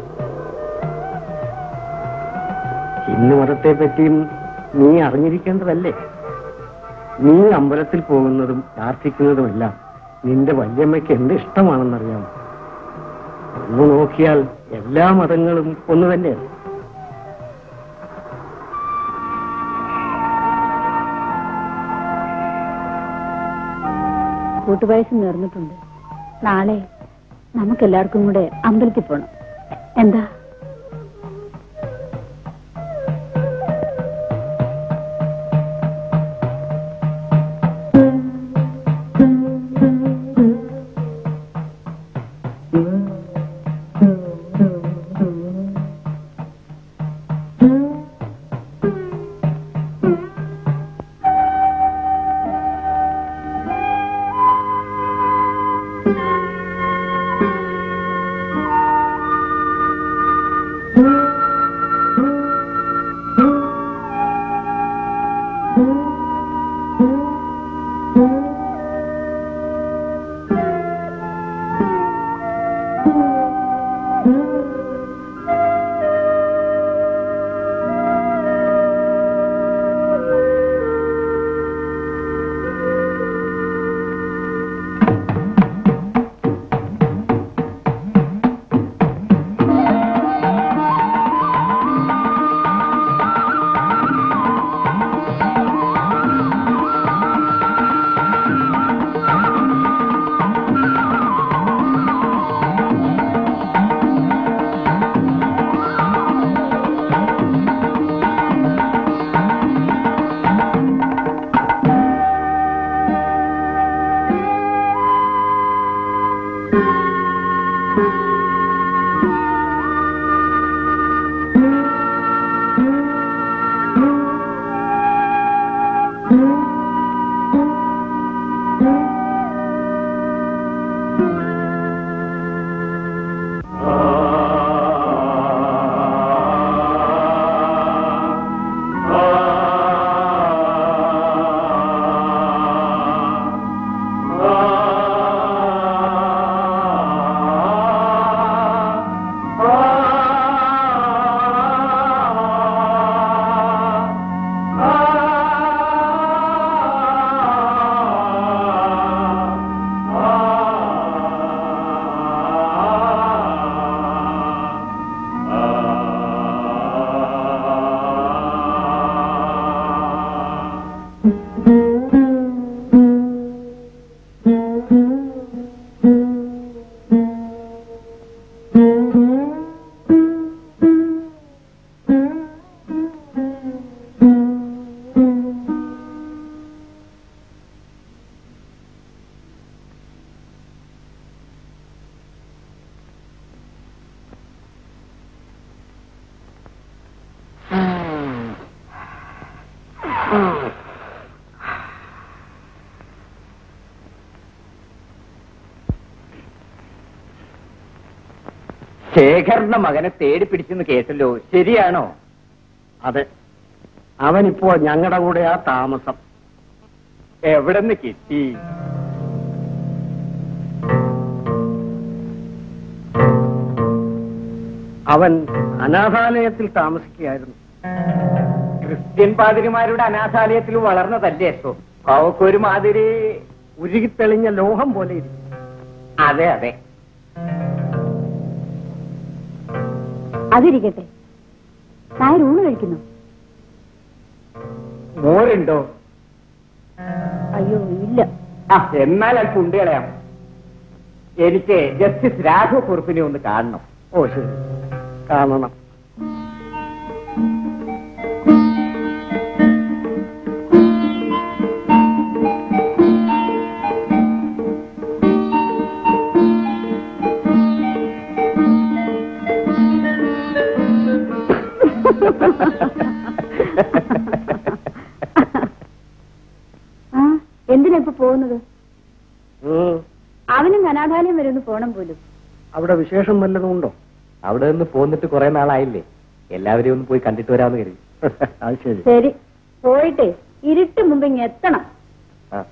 ഹിന്ദു മതത്തെ പറ്റിയും നീ അറിഞ്ഞിരിക്കേണ്ടതല്ലേ നീ അമ്പലത്തിൽ പോകുന്നതും പ്രാർത്ഥിക്കുന്നതുമെല്ലാം നിന്റെ വല്യമ്മയ്ക്ക് എന്ത് ഇഷ്ടമാണെന്നറിയാമോ ഒന്ന് നോക്കിയാൽ എല്ലാ മതങ്ങളും ഒന്ന് തന്നെയാണ് കൂട്ടുപായസം നേർന്നിട്ടുണ്ട് നാളെ നമുക്കെല്ലാവർക്കും കൂടെ അമ്പലത്തിൽ പോണം എന്താ ശേഖറിന്റെ മകനെ തേടി പിടിച്ചെന്ന് കേട്ടല്ലോ ശരിയാണോ അതെ അവനിപ്പോ ഞങ്ങളുടെ കൂടെയാ താമസം എവിടെന്ന് കിട്ടി അവൻ അനാഥാലയത്തിൽ താമസിക്കുകയായിരുന്നു ക്രിസ്ത്യൻ പാതിരിമാരുടെ അനാഥാലയത്തിൽ വളർന്നതല്ലേ അപ്പൊ അവക്കൊരു മാതിരി ഉരുകിത്തെളിഞ്ഞ ലോഹം പോലെ ഇരിക്കും അതെ അതെ അതിരിക്കട്ടെ നായർ ഊണ് കഴിക്കുന്നു മോരുണ്ടോ അയ്യോ ഇല്ല ആ എന്നാൽ അല്പം ഉണ്ട് കളയാം എനിക്ക് ജസ്റ്റിസ് രാഘവ കുറുപ്പിനെ ഒന്ന് കാണണം ഓ ശരി കാണണം ആ എന്തിനാ ഇപ്പൊ പോകുന്നത് ഉം. അവനും അനാഥാലയം വരെ ഒന്ന് പോണം പോലും അവിടെ വിശേഷം വല്ലതും ഉണ്ടോ അവിടെ നിന്ന് പോന്നിട്ട് കുറെ നാളായില്ലേ എല്ലാവരെയും ഒന്ന് പോയി കണ്ടിട്ട് വരാമെന്ന് കരുതി അത് ശരി ശരി പോയിട്ട് ഇരുട്ട് മുമ്പ് ഇങ്ങ് എത്തണം ആ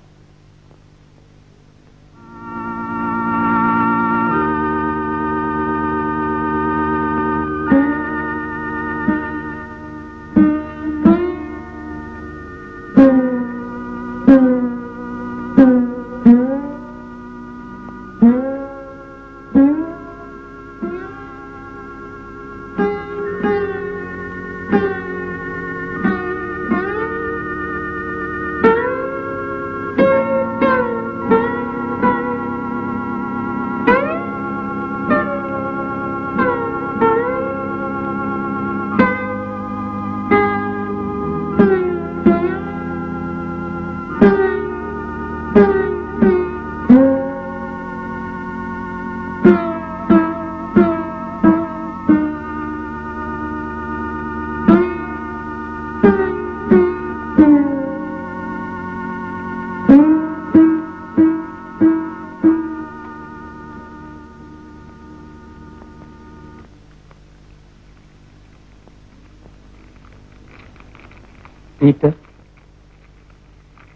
പീറ്റർ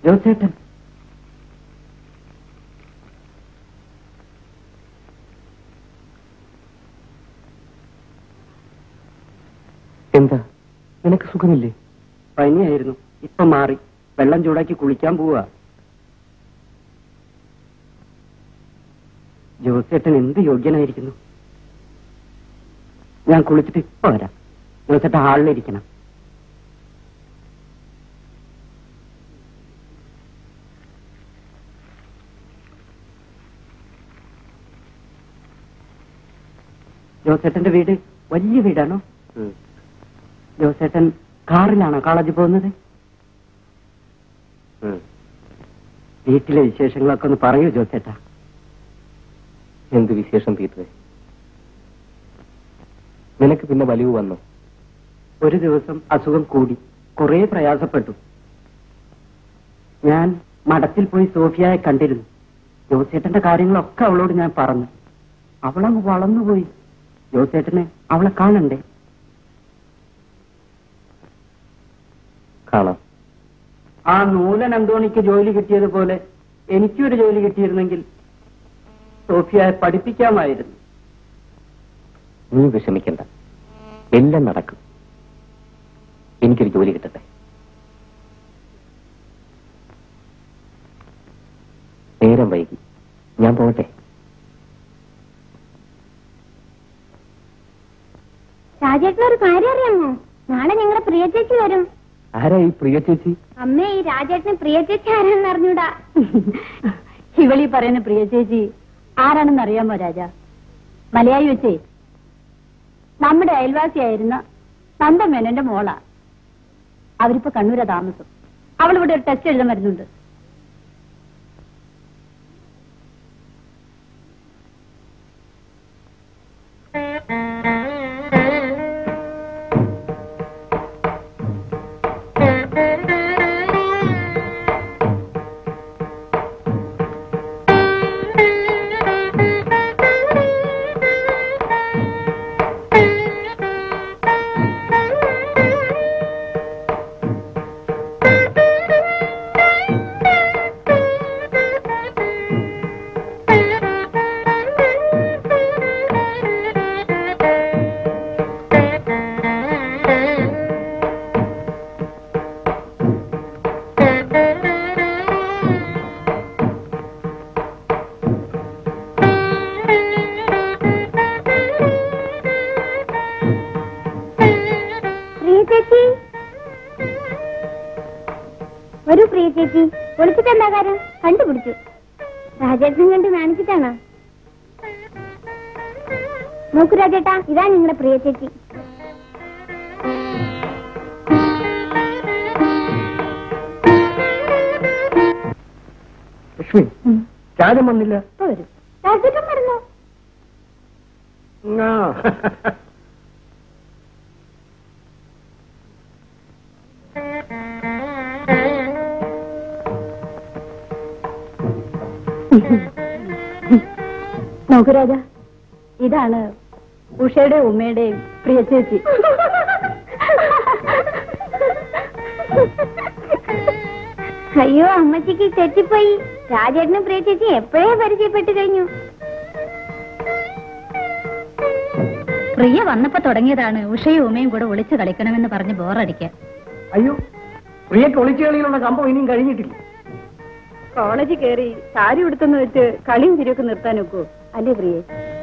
ജോസേട്ടൻ എന്താ നിനക്ക് സുഖമില്ലേ പനിയായിരുന്നു ഇപ്പൊ മാറി വെള്ളം ചൂടാക്കി കുളിക്കാൻ പോവാ ജോസേട്ടൻ എന്ത് യോഗ്യനായിരിക്കുന്നു ഞാൻ കുളിച്ചിട്ട് ഇപ്പൊ വരാം ജോസേട്ടൻ ഹാളിലിരിക്കണം ജോസേട്ടന്റെ വീട് വലിയ വീടാണോ ജോസേട്ടൻ കാറിലാണോ കോളേജിൽ പോകുന്നത് വീട്ടിലെ വിശേഷങ്ങളൊക്കെ ഒന്ന് പറയൂ ജോസേട്ടാ എന്ത് വിശേഷം പീറ്ററെ നിനക്ക് പിന്നെ വലിവ് വന്നു ഒരു ദിവസം അസുഖം കൂടി കുറെ പ്രയാസപ്പെട്ടു ഞാൻ മഠത്തിൽ പോയി സോഫിയയെ കണ്ടിരുന്നു ജോസേട്ടന്റെ കാര്യങ്ങളൊക്കെ അവളോട് ഞാൻ പറഞ്ഞു അവളങ്ങ് വളർന്നുപോയി ജോസേട്ടന് അവളെ കാണണ്ടേ കാണാം ആ നൂലൻ അന്തോണിക്ക് ജോലി കിട്ടിയതുപോലെ എനിക്കൊരു ജോലി കിട്ടിയിരുന്നെങ്കിൽ സോഫിയയെ പഠിപ്പിക്കാമായിരുന്നു നീ വിഷമിക്കണ്ട എല്ലാം നടക്കും എനിക്കൊരു ജോലി കിട്ടട്ടെ നേരം വൈകി ഞാൻ പോകട്ടെ രാജേട്ടന് ഒരു കാര്യം അറിയാമോ നാളെ ഞങ്ങളുടെ പ്രിയ ചേച്ചി വരും ആരാ ഈ പ്രിയ ചേച്ചി അമ്മേ ഈ രാജേട്ടന് പ്രിയ ചേച്ചി ആരാണെന്ന് അറിഞ്ഞൂടാ ഇവളീ പറയുന്ന പ്രിയ ചേച്ചി ആരാണെന്ന് അറിയാമോ രാജ മലയാളി വെച്ചേ നമ്മുടെ അയൽവാസിയായിരുന്ന നന്ദമേനന്റെ മോളാ അവരിപ്പോ കണ്ണൂരാ താമസം അവളിവിടെ ഒരു ടെസ്റ്റ് എഴുതാൻ വരുന്നുണ്ട് പ്രിയ ചേച്ചി വരൂ പ്രിയ ചേച്ചി വിളിച്ചിട്ട് എന്താ കാര്യം കണ്ടുപിടിച്ചു രാജേട്ടനും കണ്ട് കാണിച്ചിട്ടാണ് നോക്കൂ രാജേട്ടാ ഇതാ നിങ്ങളുടെ പ്രിയ ചേച്ചി ലക്ഷ്മി രാജൻ വന്നില്ല ഇപ്പൊ വരും രാജേട്ടൻ പറഞ്ഞോ ആ. നോക്കൂ രാജ ഇതാണ് ഉഷയുടെയും ഉമ്മയുടെയും പ്രിയ ചേച്ചി അയ്യോ അമ്മച്ചിക്ക് തെറ്റിപ്പോയി രാജേട്ടനും പ്രിയ ചേച്ചി എപ്പോഴേ പരിചയപ്പെട്ടു കഴിഞ്ഞു പ്രിയ വന്നപ്പോ തുടങ്ങിയതാണ് ഉഷയും ഉമ്മയും കൂടെ ഒളിച്ചു കളിക്കണമെന്ന് പറഞ്ഞ് ബോറടിക്കാൻ അയ്യോ പ്രിയക്ക് ഒളിച്ചുകളിയിലുള്ള കമ്പം ഇനിയും കഴിഞ്ഞിട്ടില്ല കോളേജിൽ കയറി സാരി ഉടുത്തെന്ന് വെച്ച് കളിയും തിരിയൊക്കെ നിർത്താൻ നോക്കൂ അല്ലേ പ്രിയേ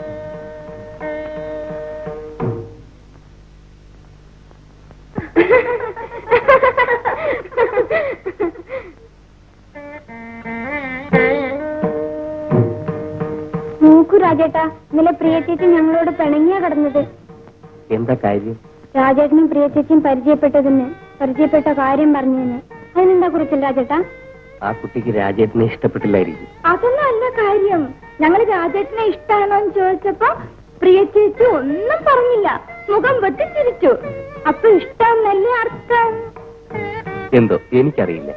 നോക്കൂ രാജേട്ടാ ഇന്നലെ പ്രിയ ചേച്ചി ഞങ്ങളോട് പിണങ്ങിയാ കിടന്നത് എന്താ കാര്യം രാജേട്ടനും പ്രിയ ചേച്ചിയും പരിചയപ്പെട്ടതിന് പരിചയപ്പെട്ട കാര്യം പറഞ്ഞതിന് അതിനെന്താ കുറിച്ചില്ല രാജേട്ടാ ആ കുട്ടിക്ക് രാജേട്ടനെ ഇഷ്ടപ്പെട്ടില്ലായിരിക്കും അതൊന്നും അല്ല കാര്യം ഞങ്ങൾ രാജേട്ടനെ ഇഷ്ടാണോ എന്ന് ചോദിച്ചപ്പോ പ്രിയ ചേച്ചി ഒന്നും പറഞ്ഞില്ല മുഖം വെട്ടി ചിരിച്ചു അപ്പൊ ഇഷ്ടമെന്നല്ലേ അർത്ഥം എന്തോ എനിക്കറിയില്ല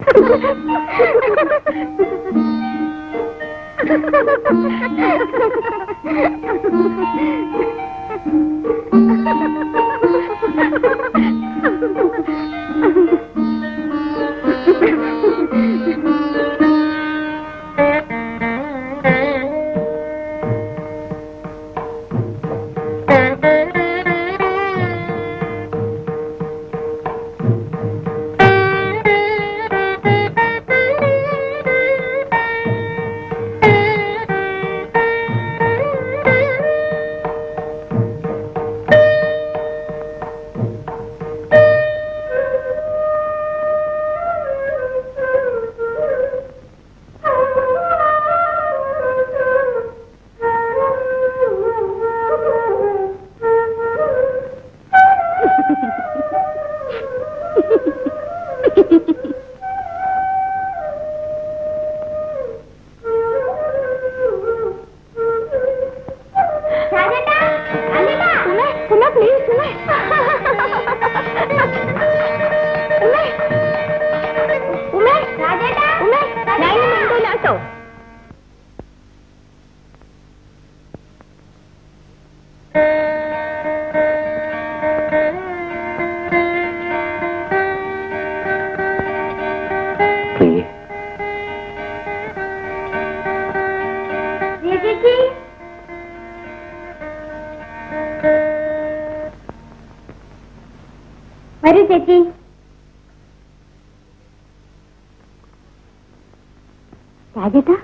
കേട്ടോ പ്രിയേ ചേച്ചി വരൂ ചേച്ചി രാജേട്ടാ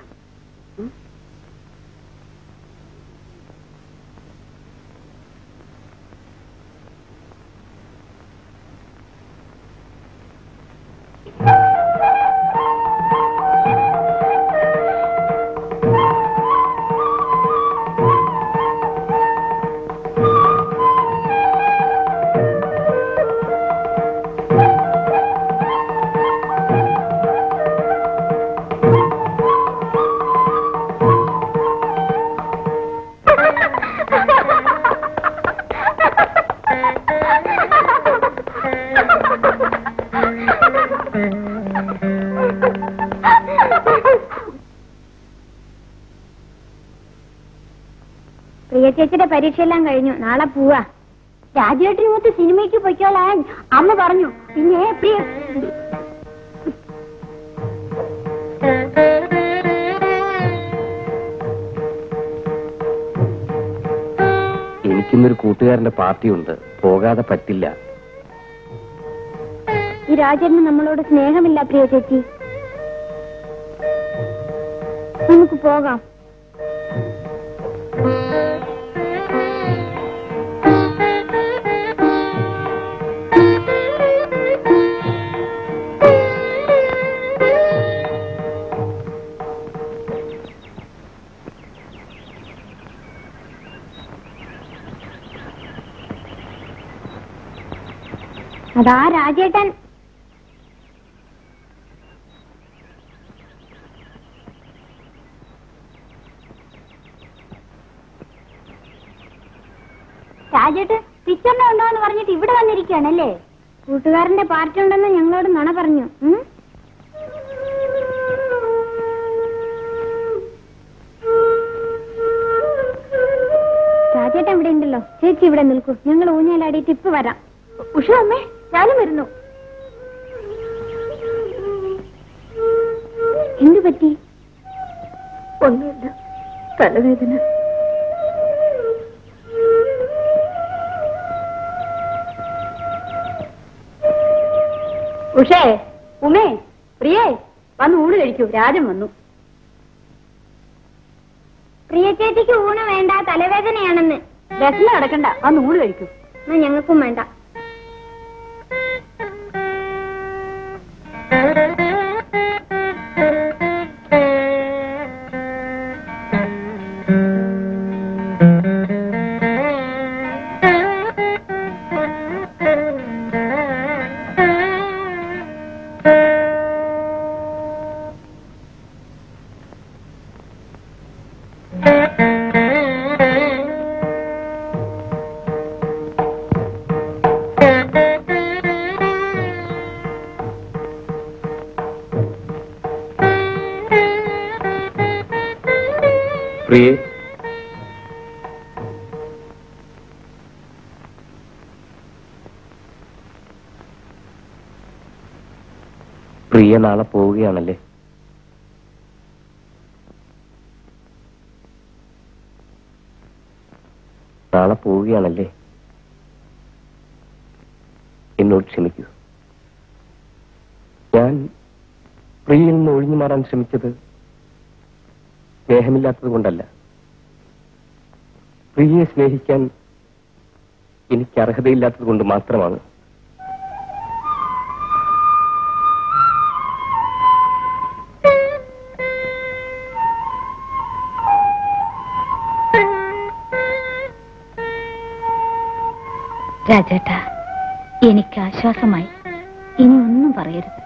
പ്രിയ ചേച്ചിയുടെ പരീക്ഷയെല്ലാം കഴിഞ്ഞു നാളെ പോവാ രാജുവേട്ടിനുമൊത്ത് സിനിമയ്ക്ക് പൊയ്ക്കോളാൻ അമ്മ പറഞ്ഞു പിന്നെ പ്രിയ എനിക്കിന്നൊരു കൂട്ടുകാരന്റെ പാർട്ടിയുണ്ട് പോകാതെ പറ്റില്ല ഈ രാജേട്ടന് നമ്മളോട് സ്നേഹമില്ല പ്രിയ ചേച്ചി നമുക്ക് പോകാം അതാ രാജേട്ടൻ രാജേട്ട് പിക്ചറിനെ ഉണ്ടോന്ന് പറഞ്ഞിട്ട് ഇവിടെ വന്നിരിക്കുകയാണല്ലേ കൂട്ടുകാരന്റെ പാർട്ടി ഉണ്ടെന്ന് ഞങ്ങളോട് നുണ പറഞ്ഞു ഉം? രാജേട്ടൻ ഇവിടെ ഉണ്ടല്ലോ ചേച്ചി ഇവിടെ നിൽക്കൂ ഞങ്ങൾ ഊഞ്ഞാലാടിയിട്ട് ഇപ്പൊ വരാം ഉഷ അമ്മേ ഞാനും വരുന്നു എന്തു പറ്റി ഒന്നുമില്ല തലവേദന ഉഷേ ഉമേ പ്രിയേ വന്ന് ഊണ് കഴിക്കൂ രാജൻ വന്നു പ്രിയ ചേച്ചിക്ക് ഊണ് വേണ്ട തലവേദനയാണെന്ന് രസം നടക്കണ്ട വന്ന് ഊണ് കഴിക്കൂ എന്നാ ഞങ്ങൾക്കും വേണ്ട പ്രിയേ പ്രിയ നാളെ പോവുകയാണല്ലേ നാളെ പോവുകയാണല്ലേ എന്നോട് ക്ഷമിക്കൂ ഞാൻ പ്രിയയിൽ നിന്ന് ഒഴിഞ്ഞു മാറാൻ ശ്രമിച്ചത് സ്നേഹമില്ലാത്തത് കൊണ്ടല്ല പ്രിയയെ സ്നേഹിക്കാൻ എനിക്ക് അർഹതയില്ലാത്തത് കൊണ്ട് മാത്രമാണ് രാജേട്ടാ എനിക്ക് ആശ്വാസമായി ഇനി ഒന്നും പറയരുത്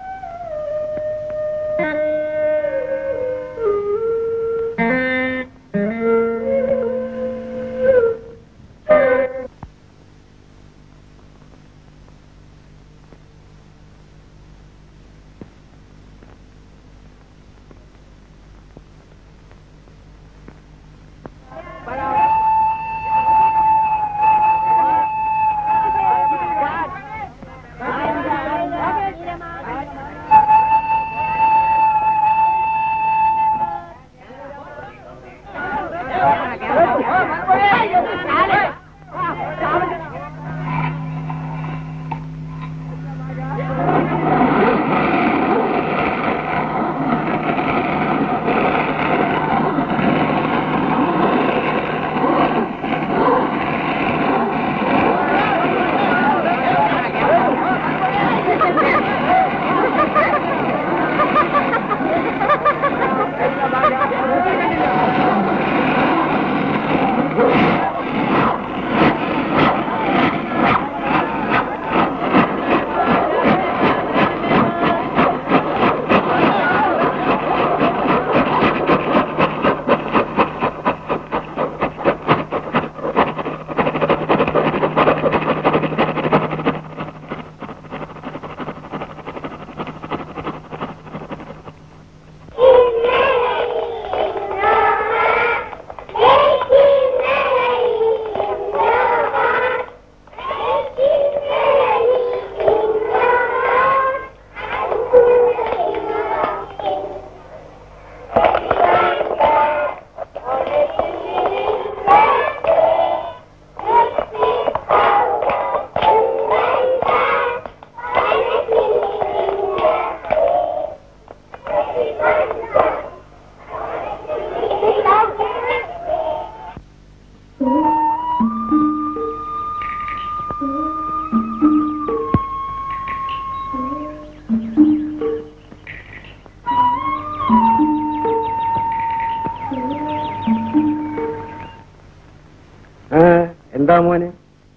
എന്താ മോനെ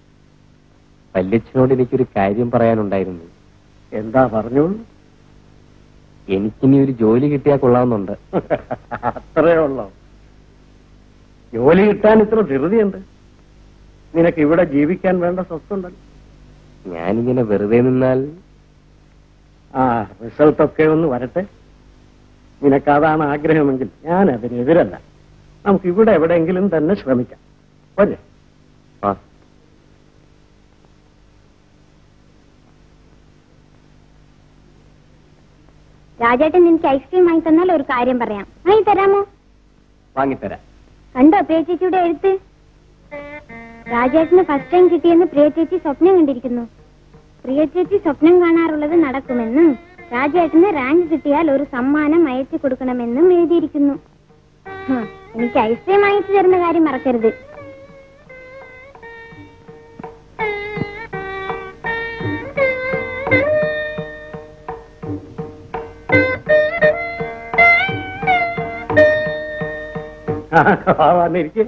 വല്യച്ഛനോട് എനിക്കൊരു കാര്യം പറയാനുണ്ടായിരുന്നു എന്താ പറഞ്ഞോളൂ എനിക്കിനി ഒരു ജോലി കിട്ടിയാൽ കൊള്ളാവുന്നുണ്ട് അത്രേ ഉള്ളോ ജോലി കിട്ടാൻ ഇത്ര ധൃതിയുണ്ട് നിനക്ക് ഇവിടെ ജീവിക്കാൻ വേണ്ട സ്വത്തുണ്ടല്ലോ ഞാനിങ്ങനെ വെറുതെ നിന്നാൽ ആ റിസൾട്ടൊക്കെ ഒന്ന് വരട്ടെ നിനക്ക് അതാണ് ആഗ്രഹമെങ്കിൽ ഞാൻ അതിനെതിരല്ല നമുക്ക് ഇവിടെ എവിടെയെങ്കിലും തന്നെ ശ്രമിക്കാം പോരെ ആ രാജേട്ടൻ എനിക്ക് ഐസ്ക്രീം വാങ്ങി തന്നാൽ ഒരു കാര്യം പറയാം വാങ്ങി തരാമോ വാങ്ങിത്തരാം കണ്ടോ പ്രിയ ചേച്ചിയുടെ എഴുത്ത് രാജേട്ടന് ഫസ്റ്റ് ടൈം കിട്ടിയെന്ന് പ്രിയ ചേച്ചി സ്വപ്നം കണ്ടിരിക്കുന്നു പ്രിയ ചേച്ചി സ്വപ്നം കാണാറുള്ളത് നടക്കുമെന്നും രാജേട്ടന് റാങ്ക് കിട്ടിയാൽ ഒരു സമ്മാനം അയച്ചു കൊടുക്കണമെന്നും എഴുതിയിരിക്കുന്നു ഹും, എനിക്ക് ഐസ്ക്രീം വാങ്ങിച്ചു തരുന്ന കാര്യം മറക്കരുത് വന്നിരിക്കെ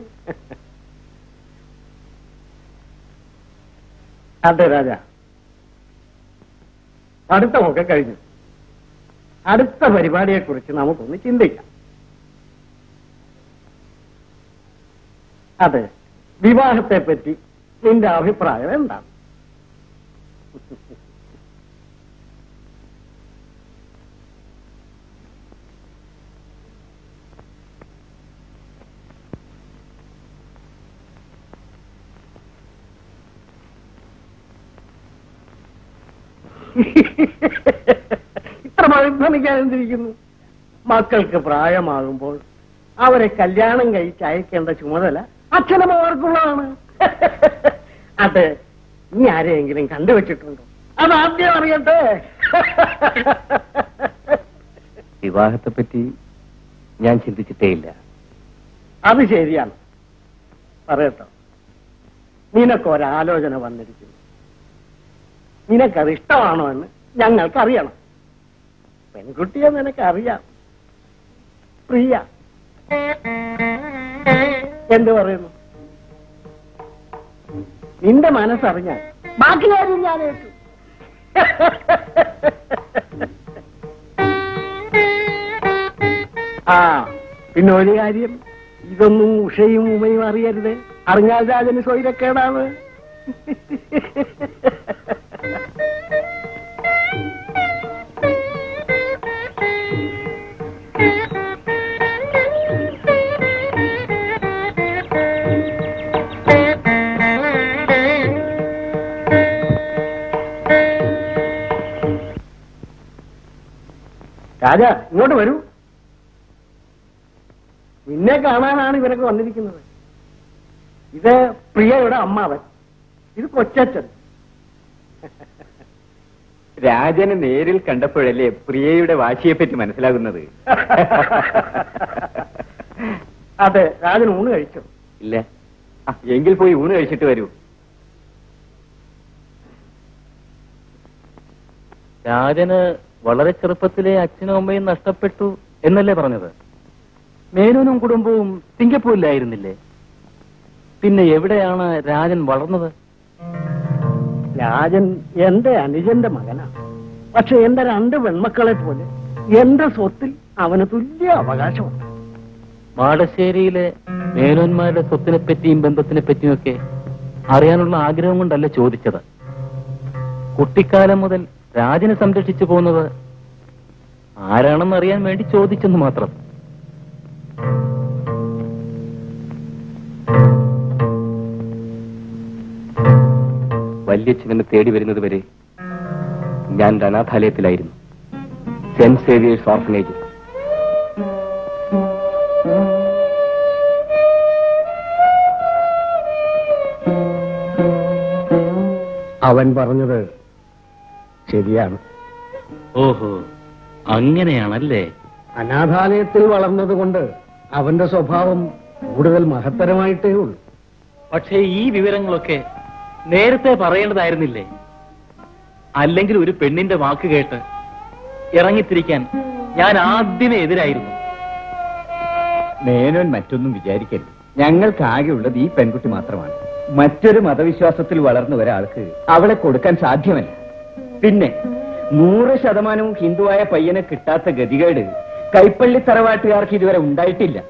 അതെ രാജ പഠിത്തമൊക്കെ കഴിഞ്ഞു അടുത്ത പരിപാടിയെ കുറിച്ച് നമുക്കൊന്ന് ചിന്തിക്കാം അതെ വിവാഹത്തെ പറ്റി നിന്റെ അഭിപ്രായം എന്താണ് ഇത്ര പരിഭ്രമിക്കാൻ എന്തിരിക്കുന്നു മക്കൾക്ക് പ്രായമാകുമ്പോൾ അവരെ കല്യാണം കഴിച്ച് അയക്കേണ്ട ചുമതല അച്ഛനമ്മമാർക്കുള്ളതാണ് അത് നീ ആരെയെങ്കിലും കണ്ടുവച്ചിട്ടുണ്ടോ അത് ആദ്യം അറിയട്ടെ വിവാഹത്തെപ്പറ്റി ഞാൻ ചിന്തിച്ചിട്ടേയില്ല അത് ശരിയാണ് പറയട്ടോ നിനക്കൊരാലോചന വന്നിരിക്കുന്നു നിനക്കത് ഇഷ്ടമാണോ എന്ന് ഞങ്ങൾക്കറിയണം പെൺകുട്ടിയെ നിനക്കറിയാം പ്രിയ എന്ത് പറയുന്നു നിന്റെ മനസ്സറിഞ്ഞാൽ ബാക്കി കാര്യം ഞാൻ ഏറ്റു ആ പിന്നെ ഒരു കാര്യം ഇതൊന്നും ഉഷയും ഉമയും അറിയരുത് അറിഞ്ഞാൽ രാജന് സ്വൈരക്കേടാണ് രാജ ഇങ്ങോട്ട് വരൂ നിന്നെ കാണാനാണ് ഇവരൊക്കെ വന്നിരിക്കുന്നത് ഇത് പ്രിയയുടെ അമ്മാവൻ ഇത് കൊച്ചച്ഛൻ രാജനെ നേരിൽ കണ്ടപ്പോഴല്ലേ പ്രിയയുടെ വാശിയെപ്പറ്റി മനസ്സിലാകുന്നത് അതെ രാജൻ ഊണ് കഴിച്ചു ഇല്ല ആ, എങ്കിൽ പോയി ഊണ് കഴിച്ചിട്ട് വരൂ രാജന് വളരെ ചെറുപ്പത്തിലെ അച്ഛനും അമ്മയും നഷ്ടപ്പെട്ടു എന്നല്ലേ പറഞ്ഞത് മേനോനും കുടുംബവും സിംഗപ്പൂരിലായിരുന്നില്ലേ പിന്നെ എവിടെയാണ് രാജൻ വളർന്നത് രാജൻ എന്റെ അനുജന്റെ മകനാണ് പക്ഷെ എന്റെ രണ്ട് പെൺമക്കളെ പോലെ എന്റെ സ്വത്തിൽ അവന് തുല്യ അവകാശമുണ്ട് മാടശ്ശേരിയിലെ മേനോന്മാരുടെ സ്വത്തിനെ പറ്റിയും ബന്ധത്തിനെ പറ്റിയും ഒക്കെ അറിയാനുള്ള ആഗ്രഹം കൊണ്ടല്ല ചോദിച്ചത് കുട്ടിക്കാലം മുതൽ രാജനെ സംരക്ഷിച്ചു പോകുന്നത് ആരാണെന്ന് അറിയാൻ വേണ്ടി ചോദിച്ചെന്ന് മാത്രം വല്യച്ഛനെ തേടി വരുന്നത് വരെ ഞാൻ ഒരു അനാഥാലയത്തിലായിരുന്നു സെന്റ് സേവിയേഴ്സ് ഓർഫനേജ് അവൻ പറഞ്ഞത് ശരിയാണ് ഓഹോ അങ്ങനെയാണല്ലേ അനാഥാലയത്തിൽ വളർന്നതുകൊണ്ട് അവന്റെ സ്വഭാവം കൂടുതൽ മഹത്തരമായിട്ടേ ഉള്ളൂ പക്ഷേ ഈ വിവരങ്ങളൊക്കെ നേരത്തെ പറയേണ്ടതായിരുന്നില്ലേ അല്ലെങ്കിൽ ഒരു പെണ്ണിന്റെ വാക്ക് കേട്ട് ഇറങ്ങിത്തിരിക്കാൻ ഞാൻ ആദ്യമേ എതിരായിരുന്നു മേനോൻ മറ്റൊന്നും വിചാരിക്കരുത് ഞങ്ങൾക്കാകെയുള്ളത് ഈ പെൺകുട്ടി മാത്രമാണ് മറ്റൊരു മതവിശ്വാസത്തിൽ വളർന്ന ഒരാൾക്ക് അവളെ കൊടുക്കാൻ സാധ്യമല്ല പിന്നെ നൂറ് ശതമാനവും ഹിന്ദുവായ പയ്യനെ കിട്ടാത്ത ഗതികേട് കൈപ്പള്ളി തറവാട്ടുകാർക്ക് ഇതുവരെ ഉണ്ടായിട്ടില്ല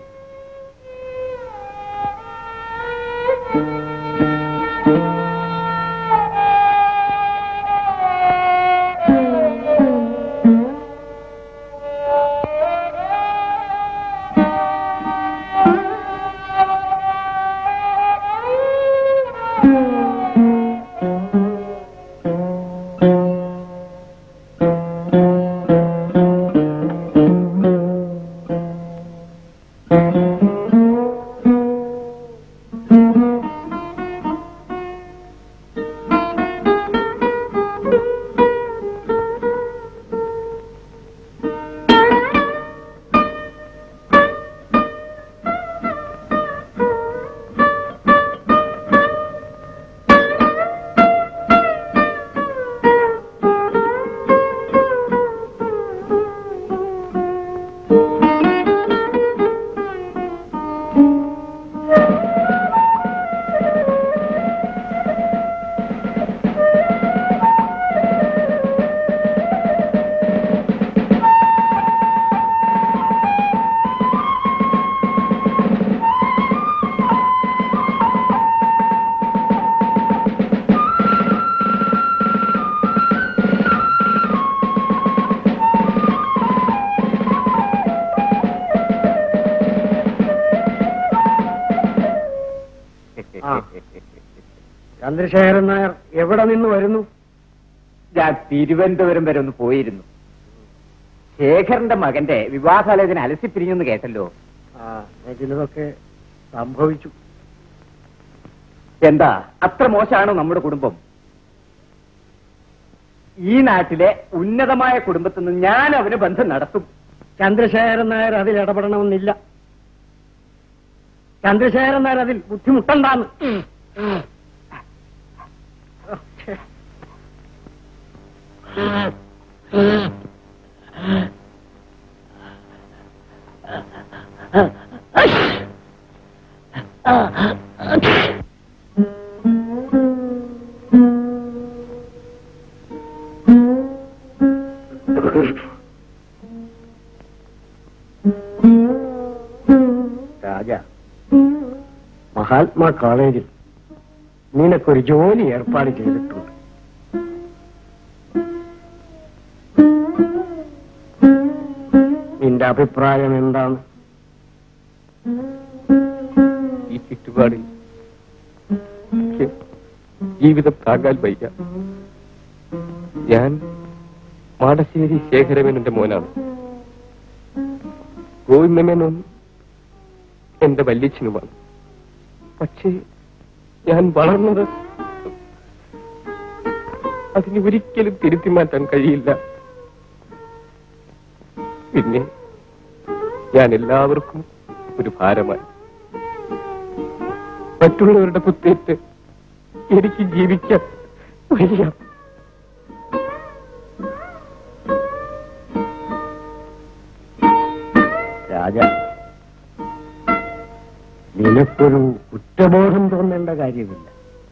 ആ. ചന്ദ്രശേഖരൻ നായർ എവിടെ നിന്ന് വരുന്നു ഞാൻ തിരുവനന്തപുരം വരെ ഒന്ന് പോയിരുന്നു ശേഖരന്റെ മകന്റെ വിവാഹാലോചന അലസിപ്പിരിഞ്ഞെന്ന് കേട്ടല്ലോ ആ ചിലതൊക്കെ സംഭവിച്ചു എന്താ അത്ര മോശമാണോ നമ്മുടെ കുടുംബം ഈ നാട്ടിലെ ഉന്നതമായ കുടുംബത്തിൽ നിന്ന് ഞാൻ അവന് ബന്ധം നടത്തും ചന്ദ്രശേഖരൻ നായർ അതിൽ ഇടപെടണമെന്നില്ല ചന്ദ്രശേഖരൻ നായർ അതിൽ ബുദ്ധിമുട്ടുണ്ടാന്ന് രാജ മഹാത്മാ കോളേജിൽ നിനക്കൊരു ജോലി ഏർപ്പാട് ചെയ്തിട്ടുണ്ട് നിന്റെ അഭിപ്രായം എന്താണ് ഈ ചുറ്റുപാടിൽ എനിക്ക് ജീവിതം താങ്ങാൻ വയ്യ ഞാൻ മാടശ്ശേരി ശേഖരമേനന്റെ മോനാണ് ഗോവിന്ദമേനോൻ എന്റെ വല്യച്ഛനുമാണ് പക്ഷേ ഞാൻ വളർന്നത് അതിന് ഒരിക്കലും തിരുത്തി മാറ്റാൻ കഴിയില്ല പിന്നെ ഞാൻ എല്ലാവർക്കും ഒരു ഭാരമായി മറ്റുള്ളവരുടെ കുത്തേറ്റ് എനിക്ക് ജീവിക്കാൻ വയ്യ രാജ നിനക്കൊരു കുറ്റബോധം തോന്നേണ്ട കാര്യമില്ല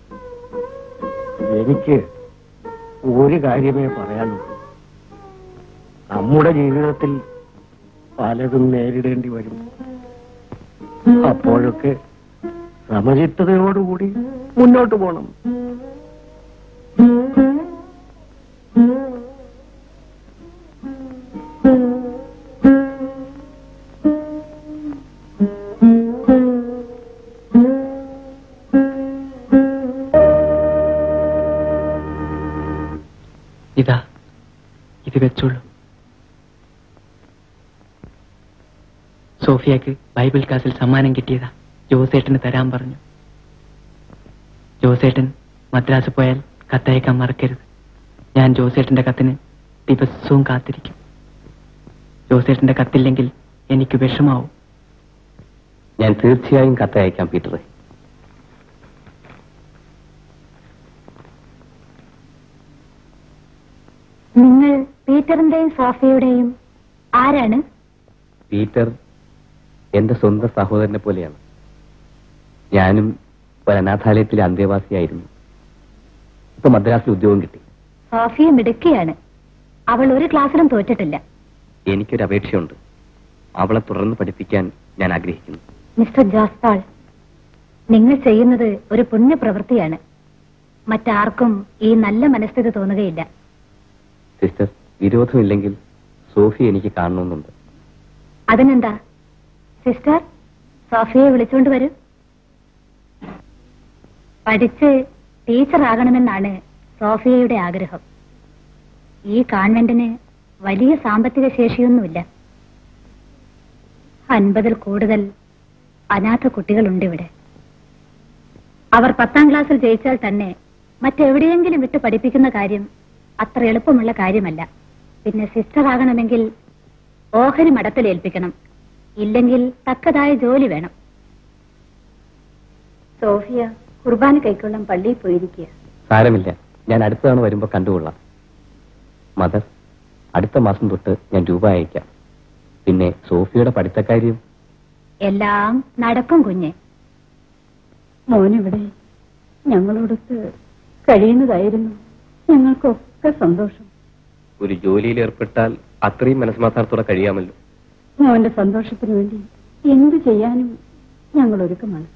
എനിക്ക് ഒരു കാര്യമേ പറയാനുള്ളൂ നമ്മുടെ ജീവിതത്തിൽ പലതും നേരിടേണ്ടി വരും അപ്പോഴൊക്കെ സമചിത്തതയോടുകൂടി മുന്നോട്ട് പോകണം ഇതാ ഇത് വെച്ചോളൂ സോഫിയക്ക് ബൈബിൾ ക്ലാസ്സിൽ സമ്മാനം കിട്ടിയതാ ജോസേട്ടന് തരാൻ പറഞ്ഞു ജോസേട്ടൻ മദ്രാസ് പോയാൽ കത്തയക്കാൻ മറക്കരുത് ഞാൻ ജോസേട്ടന്റെ കത്തിന് ദിവസവും കാത്തിരിക്കും ജോസേട്ടന്റെ കത്തില്ലെങ്കിൽ എനിക്ക് വിഷമാവും ഞാൻ തീർച്ചയായും കത്തയക്കാം പീറ്ററെ നിങ്ങൾ പീറ്ററിന്റെയും സോഫിയുടെയും ആരാണ് പീറ്റർ എന്റെ സ്വന്തം സഹോദരനെ പോലെയാണ് ഞാനും ഒരു അനാഥാലയത്തിലെ അന്തേവാസിയായിരുന്നു ഇപ്പൊ മദ്രാസിൽ ഉദ്യോഗം കിട്ടി സോഫിയ മിടുക്കിയാണ് അവൾ ഒരു ക്ലാസ്സിലും തോറ്റിട്ടില്ല എനിക്കൊരു അപേക്ഷയുണ്ട് അവളെ തുടർന്ന് പഠിപ്പിക്കാൻ ഞാൻ ആഗ്രഹിക്കുന്നു മിസ്റ്റർ ജോസ്പാൾ നിങ്ങൾ ചെയ്യുന്നത് ഒരു പുണ്യപ്രവൃത്തിയാണ് മറ്റാർക്കും ഈ നല്ല മനസ്ഥിതി തോന്നുകയില്ല സിസ്റ്റർ വിരോധമില്ലെങ്കിൽ സോഫി എനിക്ക് കാണണമെന്നുണ്ട് അതിനെന്താ സിസ്റ്റർ സോഫിയെ വിളിച്ചുകൊണ്ട് വരൂ പഠിച്ച് ടീച്ചറാകണമെന്നാണ് സോഫിയയുടെ ആഗ്രഹം ഈ കാൺവെന്റിന് വലിയ സാമ്പത്തിക ശേഷിയൊന്നുമില്ല അൻപതിൽ കൂടുതൽ അനാഥ കുട്ടികളുണ്ട് ഇവിടെ അവർ പത്താം ക്ലാസ്സിൽ ജയിച്ചാൽ തന്നെ മറ്റെവിടെയെങ്കിലും വിട്ട് പഠിപ്പിക്കുന്ന കാര്യം അത്ര എളുപ്പമുള്ള കാര്യമല്ല പിന്നെ സിസ്റ്റർ ആകണമെങ്കിൽ ഓഹരി മഠത്തിൽ ഏൽപ്പിക്കണം ഇല്ലെങ്കിൽ തക്കതായ ജോലി വേണം സോഫിയ കുർബാന കൈക്കൊള്ളാൻ പള്ളിയിൽ പോയിരിക്കുക സാരമില്ല ഞാൻ അടുത്ത തവണ വരുമ്പോ കണ്ടുകൊള്ളാം മദർ അടുത്ത മാസം തൊട്ട് ഞാൻ രൂപ അയക്കാം പിന്നെ സോഫിയുടെ പഠിത്തക്കാര്യം എല്ലാം നടക്കും കുഞ്ഞ് മോനിവിടെ ഞങ്ങളോടൊത്ത് കഴിയുന്നതായിരുന്നു ഞങ്ങൾക്കൊക്കെ സന്തോഷം ഒരു ജോലിയിൽ ഏർപ്പെട്ടാൽ അത്രയും മനസ്സമാധാനത്തോടെ കഴിയാമല്ലോ മോന്റെ സന്തോഷത്തിന് വേണ്ടി എന്തു ചെയ്യാനും ഞങ്ങൾ ഒരുക്കമാണ്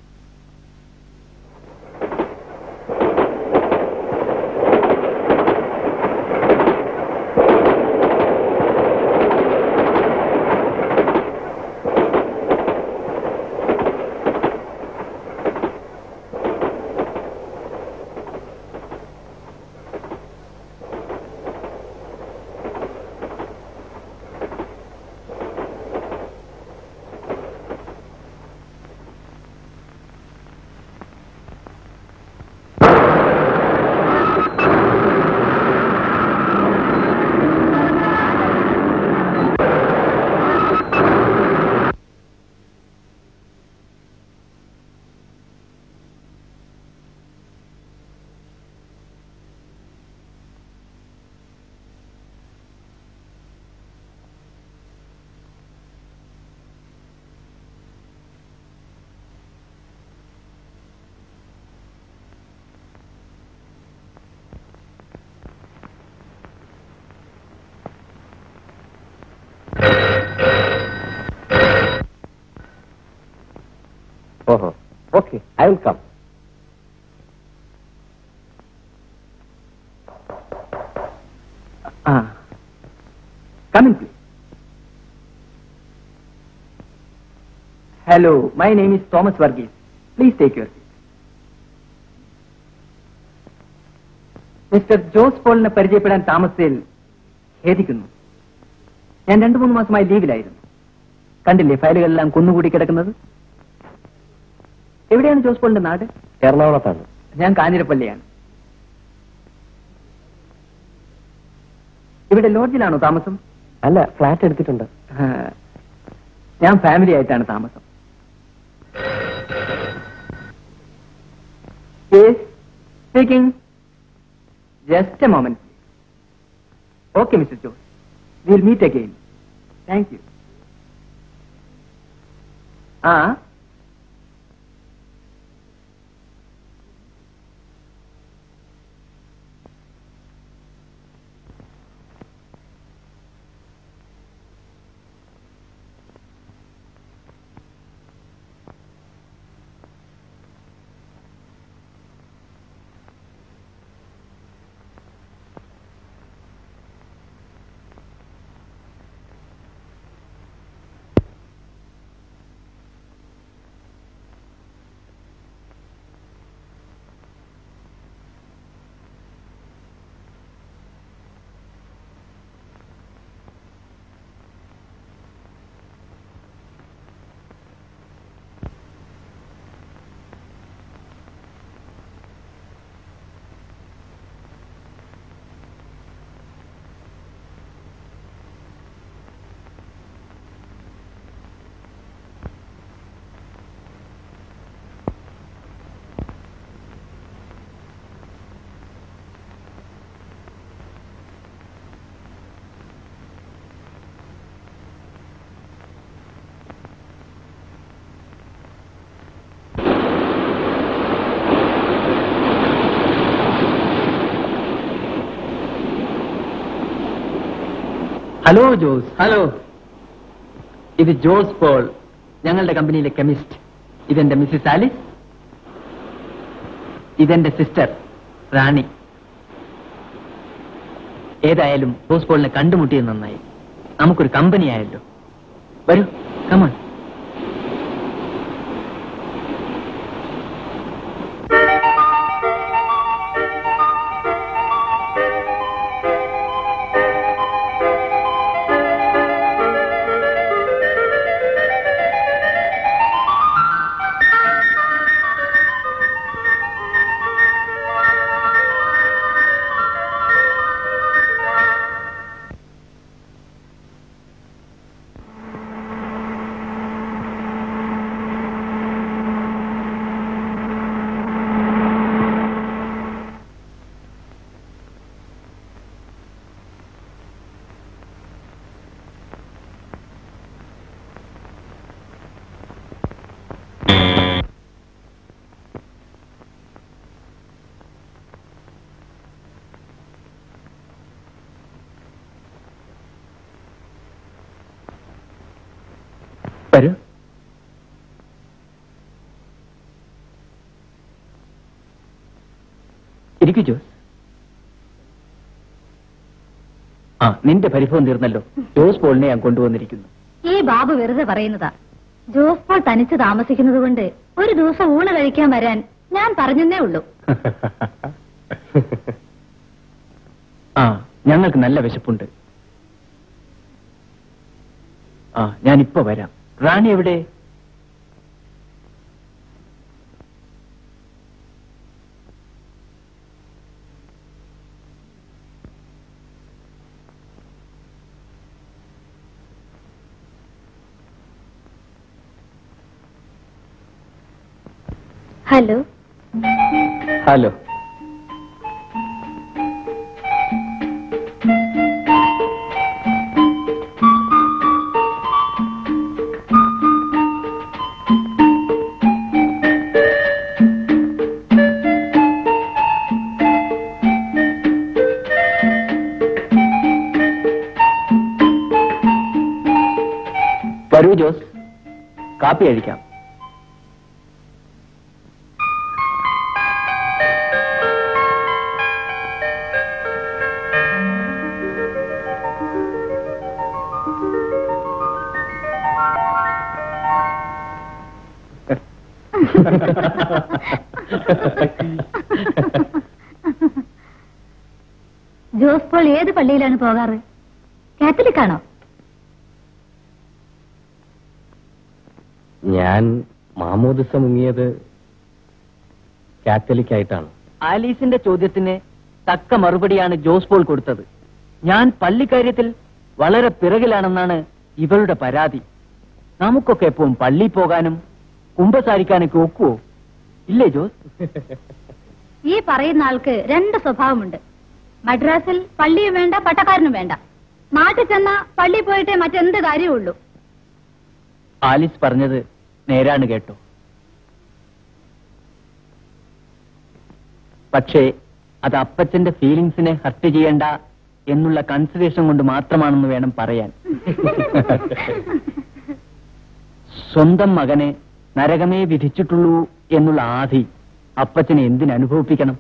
I will come ah come in please hello my name is Thomas Varghese please take your seat mister Jose പോളിനെ പരിചയപ്പെടാൻ താമസത്തിൽ ഖേദിക്കുന്നു ഞാൻ രണ്ടു മൂന്ന് മാസമായി ലീവിലായിരുന്നു കണ്ടില്ലേ ഫയലുകളെല്ലാം കുന്നുകൂടി കിടക്കുന്നത് എവിടെയാണ് ജോസ് പോളിന്റെ നാട് എറണാകുളത്താണ് ഞാൻ കാഞ്ഞിരപ്പള്ളിയാണ് ഇവിടെ ലോഡ്ജിലാണോ താമസം അല്ല ഫ്ലാറ്റ് എടുത്തിട്ടുണ്ട് ആ, ഞാൻ ഫാമിലി ആയിട്ടാണ് താമസം speaking just a moment okay mister Jose will meet again thank you ah hello Jose hello ഇത് ജോസ് പോൾ ഞങ്ങളുടെ കമ്പനിയിലെ കെമിസ്റ്റ് ഇതെന്റെ മിസ്സിസ് ആലിസ് ഇതെന്റെ സിസ്റ്റർ റാണി ഏതായാലും ജോസ് പോളിനെ കണ്ടുമുട്ടിയത് നന്നായി നമുക്കൊരു കമ്പനി ആയല്ലോ വരൂ കമാൺ വരൂ ഇരിക്കൂ ജോസ് ആ നിന്റെ പരിഭവം തീർന്നല്ലോ ജോസ് പോളിനെ ഞാൻ കൊണ്ടുവന്നിരിക്കുന്നു ഈ ബാബു വെറുതെ പറയുന്നതാ ജോസ് പോൾ തനിച്ച് താമസിക്കുന്നത് കൊണ്ട് ഒരു ദിവസം ഊണ് കഴിക്കാൻ വരാൻ ഞാൻ പറഞ്ഞെന്നേ ഉള്ളൂ ആ ഞങ്ങൾക്ക് നല്ല വിശപ്പുണ്ട് ആ ഞാൻ ഇപ്പൊ വരാം റാണി എവിടെ ഹലോ ഹലോ വരൂ ജോസ് കാപ്പി കഴിക്കാം ജോസ് പോൾ ഏത് പള്ളിയിലാണ് പോകാറ് കാത്തലിക് ആണോ ഞാൻ മാമോദിസ മുങ്ങിയത് കാത്തലിക് ആയിട്ടാണ് ആലീസിന്റെ ചോദ്യത്തിന് തക്ക മറുപടിയാണ് ജോസ് പോൾ കൊടുത്തത് ഞാൻ പള്ളിക്കാര്യത്തിൽ വളരെ പിറകിലാണെന്നാണ് ഇവളുടെ പരാതി നമുക്കൊക്കെ എപ്പോഴും പള്ളി പോകാനും കുമ്പസാരിക്കാനൊക്കെ ഒക്കുവോ ഇല്ലേ ജോസ് ഈ പറയുന്ന ആൾക്ക് രണ്ട് സ്വഭാവമുണ്ട് മദ്രാസിൽ പള്ളിയും വേണ്ട പട്ടക്കാരനും വേണ്ട നാട്ടിൽ ചെന്ന പള്ളി പോയിട്ടേ മറ്റെന്ത് കാര്യമുള്ളൂ ആലിസ് പറഞ്ഞത് നേരാണ് കേട്ടോ പക്ഷേ അത് അപ്പച്ചന്റെ ഫീലിങ്സിനെ ഹർട്ട് ചെയ്യണ്ട എന്നുള്ള കൺസിഡറേഷൻ കൊണ്ട് മാത്രമാണെന്ന് വേണം പറയാൻ സ്വന്തം മകനെ നരകമേ വിധിച്ചിട്ടുള്ളൂ എന്നുള്ള ആധി അപ്പച്ചനെ എന്തിനനുഭവിപ്പിക്കണം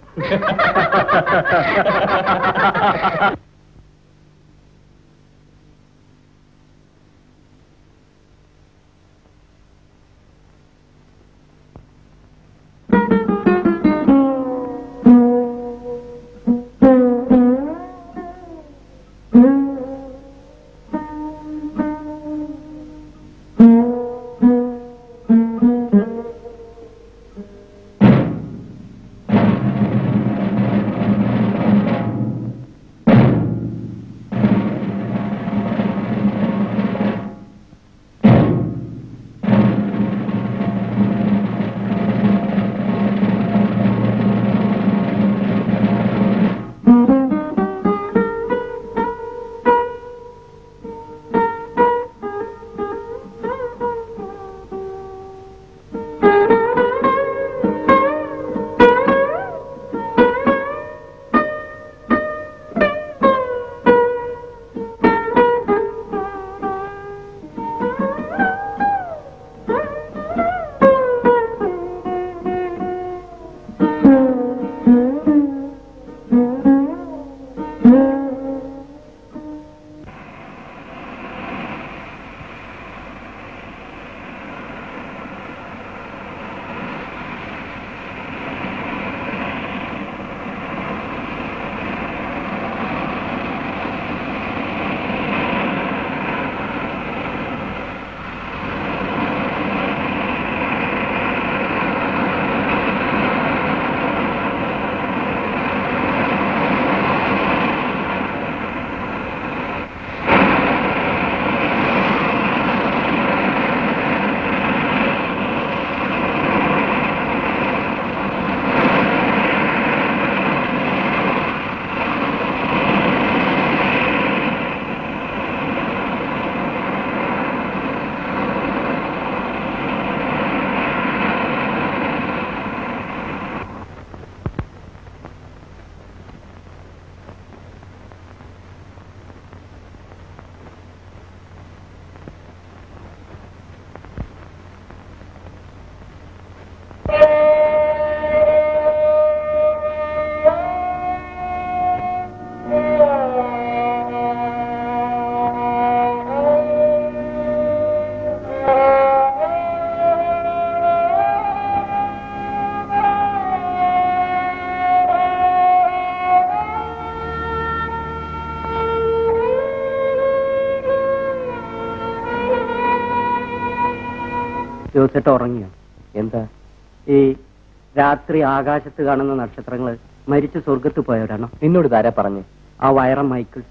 ജോസേട്ട ഉറങ്ങിയോ എന്താ ഈ രാത്രി ആകാശത്ത് കാണുന്ന നക്ഷത്രങ്ങൾ മരിച്ച് സ്വർഗത്ത് പോയവരാണോ നിന്നോട് താരാ പറഞ്ഞു ആ വയറം മൈക്കിൾ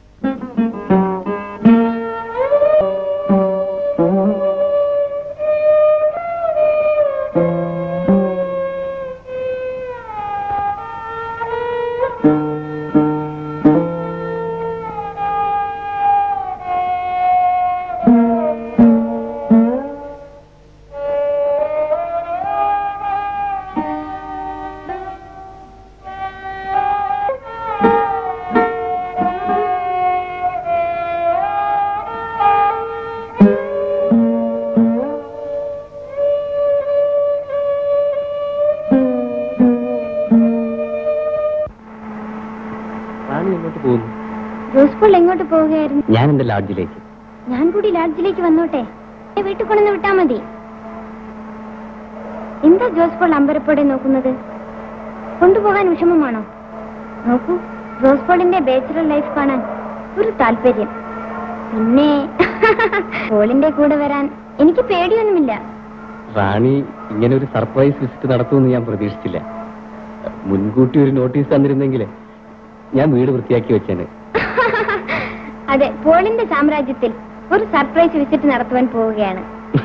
റാണി എങ്ങോട്ട് പോകുന്നു ജോസ് പോൾ എങ്ങോട്ട് പോവുകയായിരുന്നു ഞാൻ എന്റെ ലാഡ്ജിലേക്ക് ഞാൻ കൂടി ലാഡ്ജിലേക്ക് വന്നോട്ടെ എന്നെ വീട്ടിൽ കൊണ്ടുവന്ന് വിട്ടാ മതി എന്താ ജോസ് പോൾ അമ്പരപ്പോടെ നോക്കുന്നത് കൊണ്ടുപോകാൻ വിഷമമാണോ നോക്കൂ ജോസ് പോളിന്റെ ബാച്ചുലർ ലൈഫ് കാണാൻ ഒരു താല്പര്യം പിന്നെ പോളിന്റെ കൂടെ വരാൻ എനിക്ക് പേടിയൊന്നുമില്ല റാണി ഇങ്ങനെ ഒരു സർപ്രൈസ് വിസിറ്റ് നടത്തുമെന്ന് ഞാൻ പ്രതീക്ഷിച്ചില്ല മുൻകൂട്ടി ഒരു നോട്ടീസ് തന്നിരുന്നെങ്കിൽ ഞാൻ വീട് വൃത്തിയാക്കി വെച്ചേനെ അതെ പോളിന്റെ സാമ്രാജ്യത്തിൽ ഒരു സർപ്രൈസ് വിസിറ്റ് നടത്തുവാൻ പോവുകയാണ്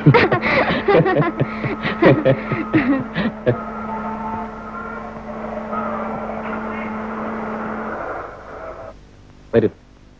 വരൂ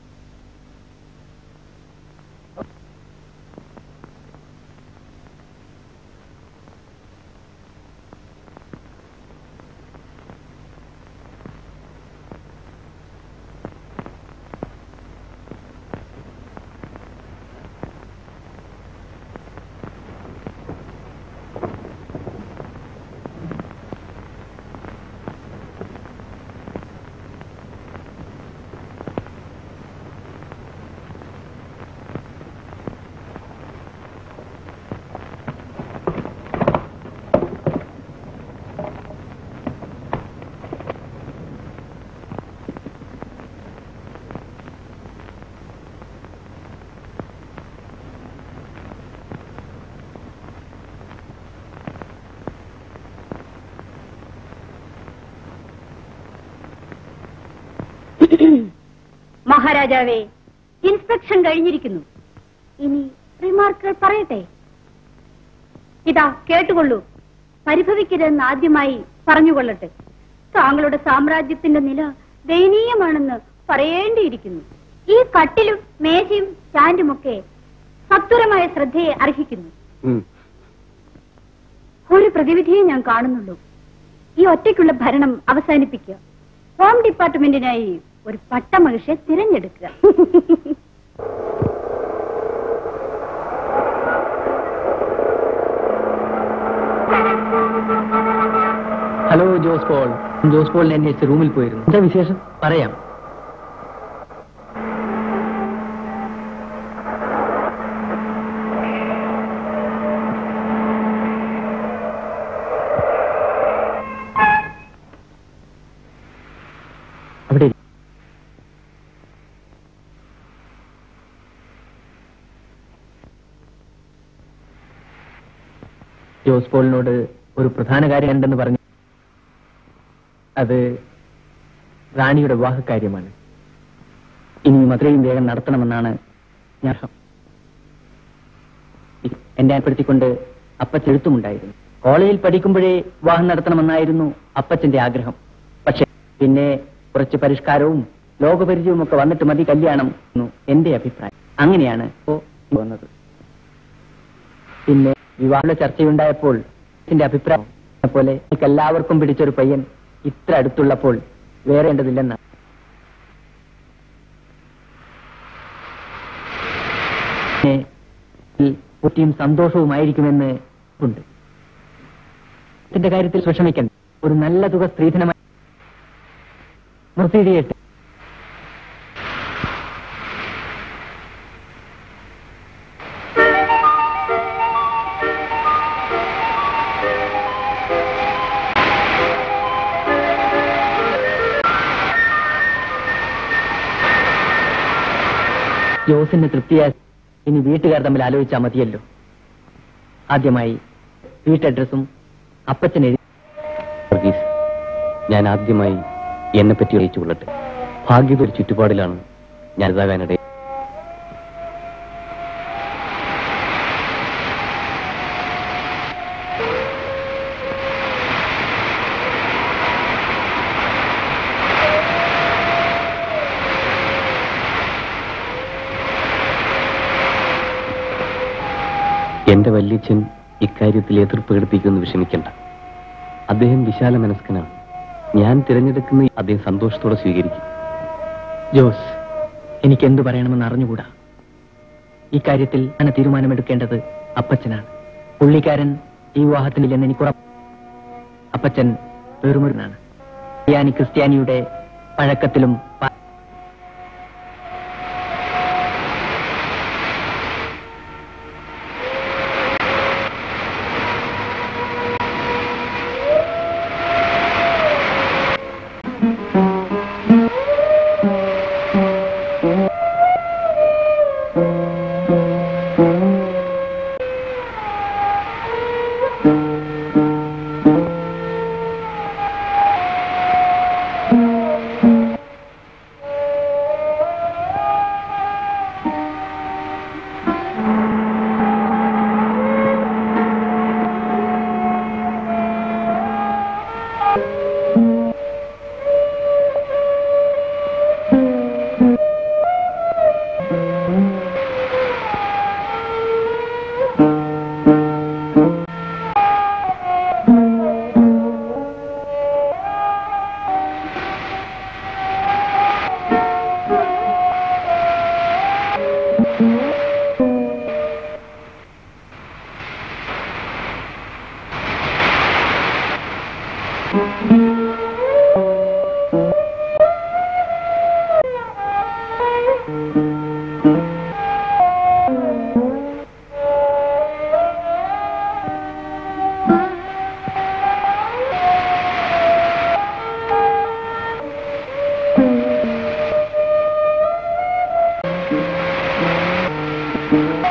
മഹാരാജാവേ ഇൻസ്പെക്ഷൻ കഴിഞ്ഞിരിക്കുന്നു ഇനി റിമാർക്കുകൾ പറയട്ടെ ഇതാ കേട്ടുകൊള്ളൂ പരിഭവിക്കരുതെന്ന് ആദ്യമായി പറഞ്ഞുകൊള്ളട്ടെ താങ്കളുടെ സാമ്രാജ്യത്തിന്റെ നില ദയനീയമാണെന്ന് പറയേണ്ടിയിരിക്കുന്നു ഈ കട്ടിലും മേശയും സ്റ്റാൻഡുമൊക്കെ സത്വരമായ ശ്രദ്ധയെ അർഹിക്കുന്നു ഒരു പ്രതിവിധിയെ ഞാൻ കാണുന്നുള്ളൂ ഈ ഒറ്റയ്ക്കുള്ള ഭരണം അവസാനിപ്പിക്കുക ഹോം ഡിപ്പാർട്ട്മെന്റിനായി ഒരു പട്ടമഹിഷെ തിരഞ്ഞെടുക്കുക ഹലോ ജോസ് പോൾ ജോസ് പോളിനെ അന്വേഷിച്ച് റൂമിൽ പോയിരുന്നു എന്താ വിശേഷം പറയാം അവിടെ ഇരി. ജോസ് പോളിനോട് ഒരു പ്രധാന കാര്യം ഉണ്ടെന്ന് പറഞ്ഞു അത് റാണിയുടെ വിവാഹകാര്യമാണ് ഇനിയും അത്രയും വേഗം നടത്തണമെന്നാണ് ഞാൻ എന്നെ ഏർപ്പെടുത്തിക്കൊണ്ട് അപ്പച്ചൻ എഴുത്തുമുണ്ടായിരുന്നു കോളേജിൽ പഠിക്കുമ്പോഴേ വിവാഹം നടത്തണമെന്നായിരുന്നു അപ്പച്ചന്റെ ആഗ്രഹം പക്ഷെ പിന്നെ കുറച്ച് പരിഷ്കാരവും ലോകപരിചയവും ഒക്കെ വന്നിട്ട് മതി കല്യാണം എന്നു എന്റെ അഭിപ്രായം അങ്ങനെയാണ് ഇപ്പോ വന്നത് പിന്നെ വിവാഹ ചർച്ചയുണ്ടായപ്പോൾ എന്റെ അഭിപ്രായം പോലെ എനിക്ക് എല്ലാവർക്കും പിടിച്ചൊരു പയ്യൻ ഇത്ര അടുത്തുള്ളപ്പോൾ വേറേണ്ടതില്ലെന്ന് കുട്ടിയും സന്തോഷവുമായിരിക്കുമെന്ന് ഉണ്ട് ഇതിന്റെ കാര്യത്തിൽ വിഷമിക്കണ്ട ഒരു നല്ല തുക സ്ത്രീധനമായി നിർത്തിയിടിയട്ടെ ജോസിന് തൃപ്തിയായി ഇനി വീട്ടുകാർ തമ്മിൽ ആലോചിച്ചാൽ മതിയല്ലോ ആദ്യമായി വീട്ടഡ്രസ്സും അപ്പച്ചൻ എഴുതി വർഗീസ് ഞാൻ ആദ്യമായി എന്നെ പറ്റി അറിയിച്ചു കൊള്ളട്ടെ ഭാഗ്യതൊരു ചുറ്റുപാടിലാണ് ഞാൻ ഇതാകാനിടയിൽ എന്റെ വല്യച്ഛൻ ഇക്കാര്യത്തിൽ എതിർപ്പ് പ്രകടിപ്പിക്കുമെന്ന് വിഷമിക്കണ്ട അദ്ദേഹം വിശാല മനസ്കനാണ് ഞാൻ തിരഞ്ഞെടുക്കുന്ന അദ്ദേഹം സന്തോഷത്തോടെ സ്വീകരിക്കും ജോസ് എനിക്ക് എന്തു പറയണമെന്ന് അറിഞ്ഞുകൂടാ ഇക്കാര്യത്തിൽ ഞാൻ തീരുമാനമെടുക്കേണ്ടത് അപ്പച്ചനാണ് പുള്ളിക്കാരൻ ഈ വിവാഹത്തിനില്ലെന്ന് എനിക്ക് ഉറപ്പ് അപ്പച്ചൻ വെറുമൊരുനാണ് ക്രിസ്ത്യാനി ക്രിസ്ത്യാനിയുടെ പഴക്കത്തിലും പ- Thank you.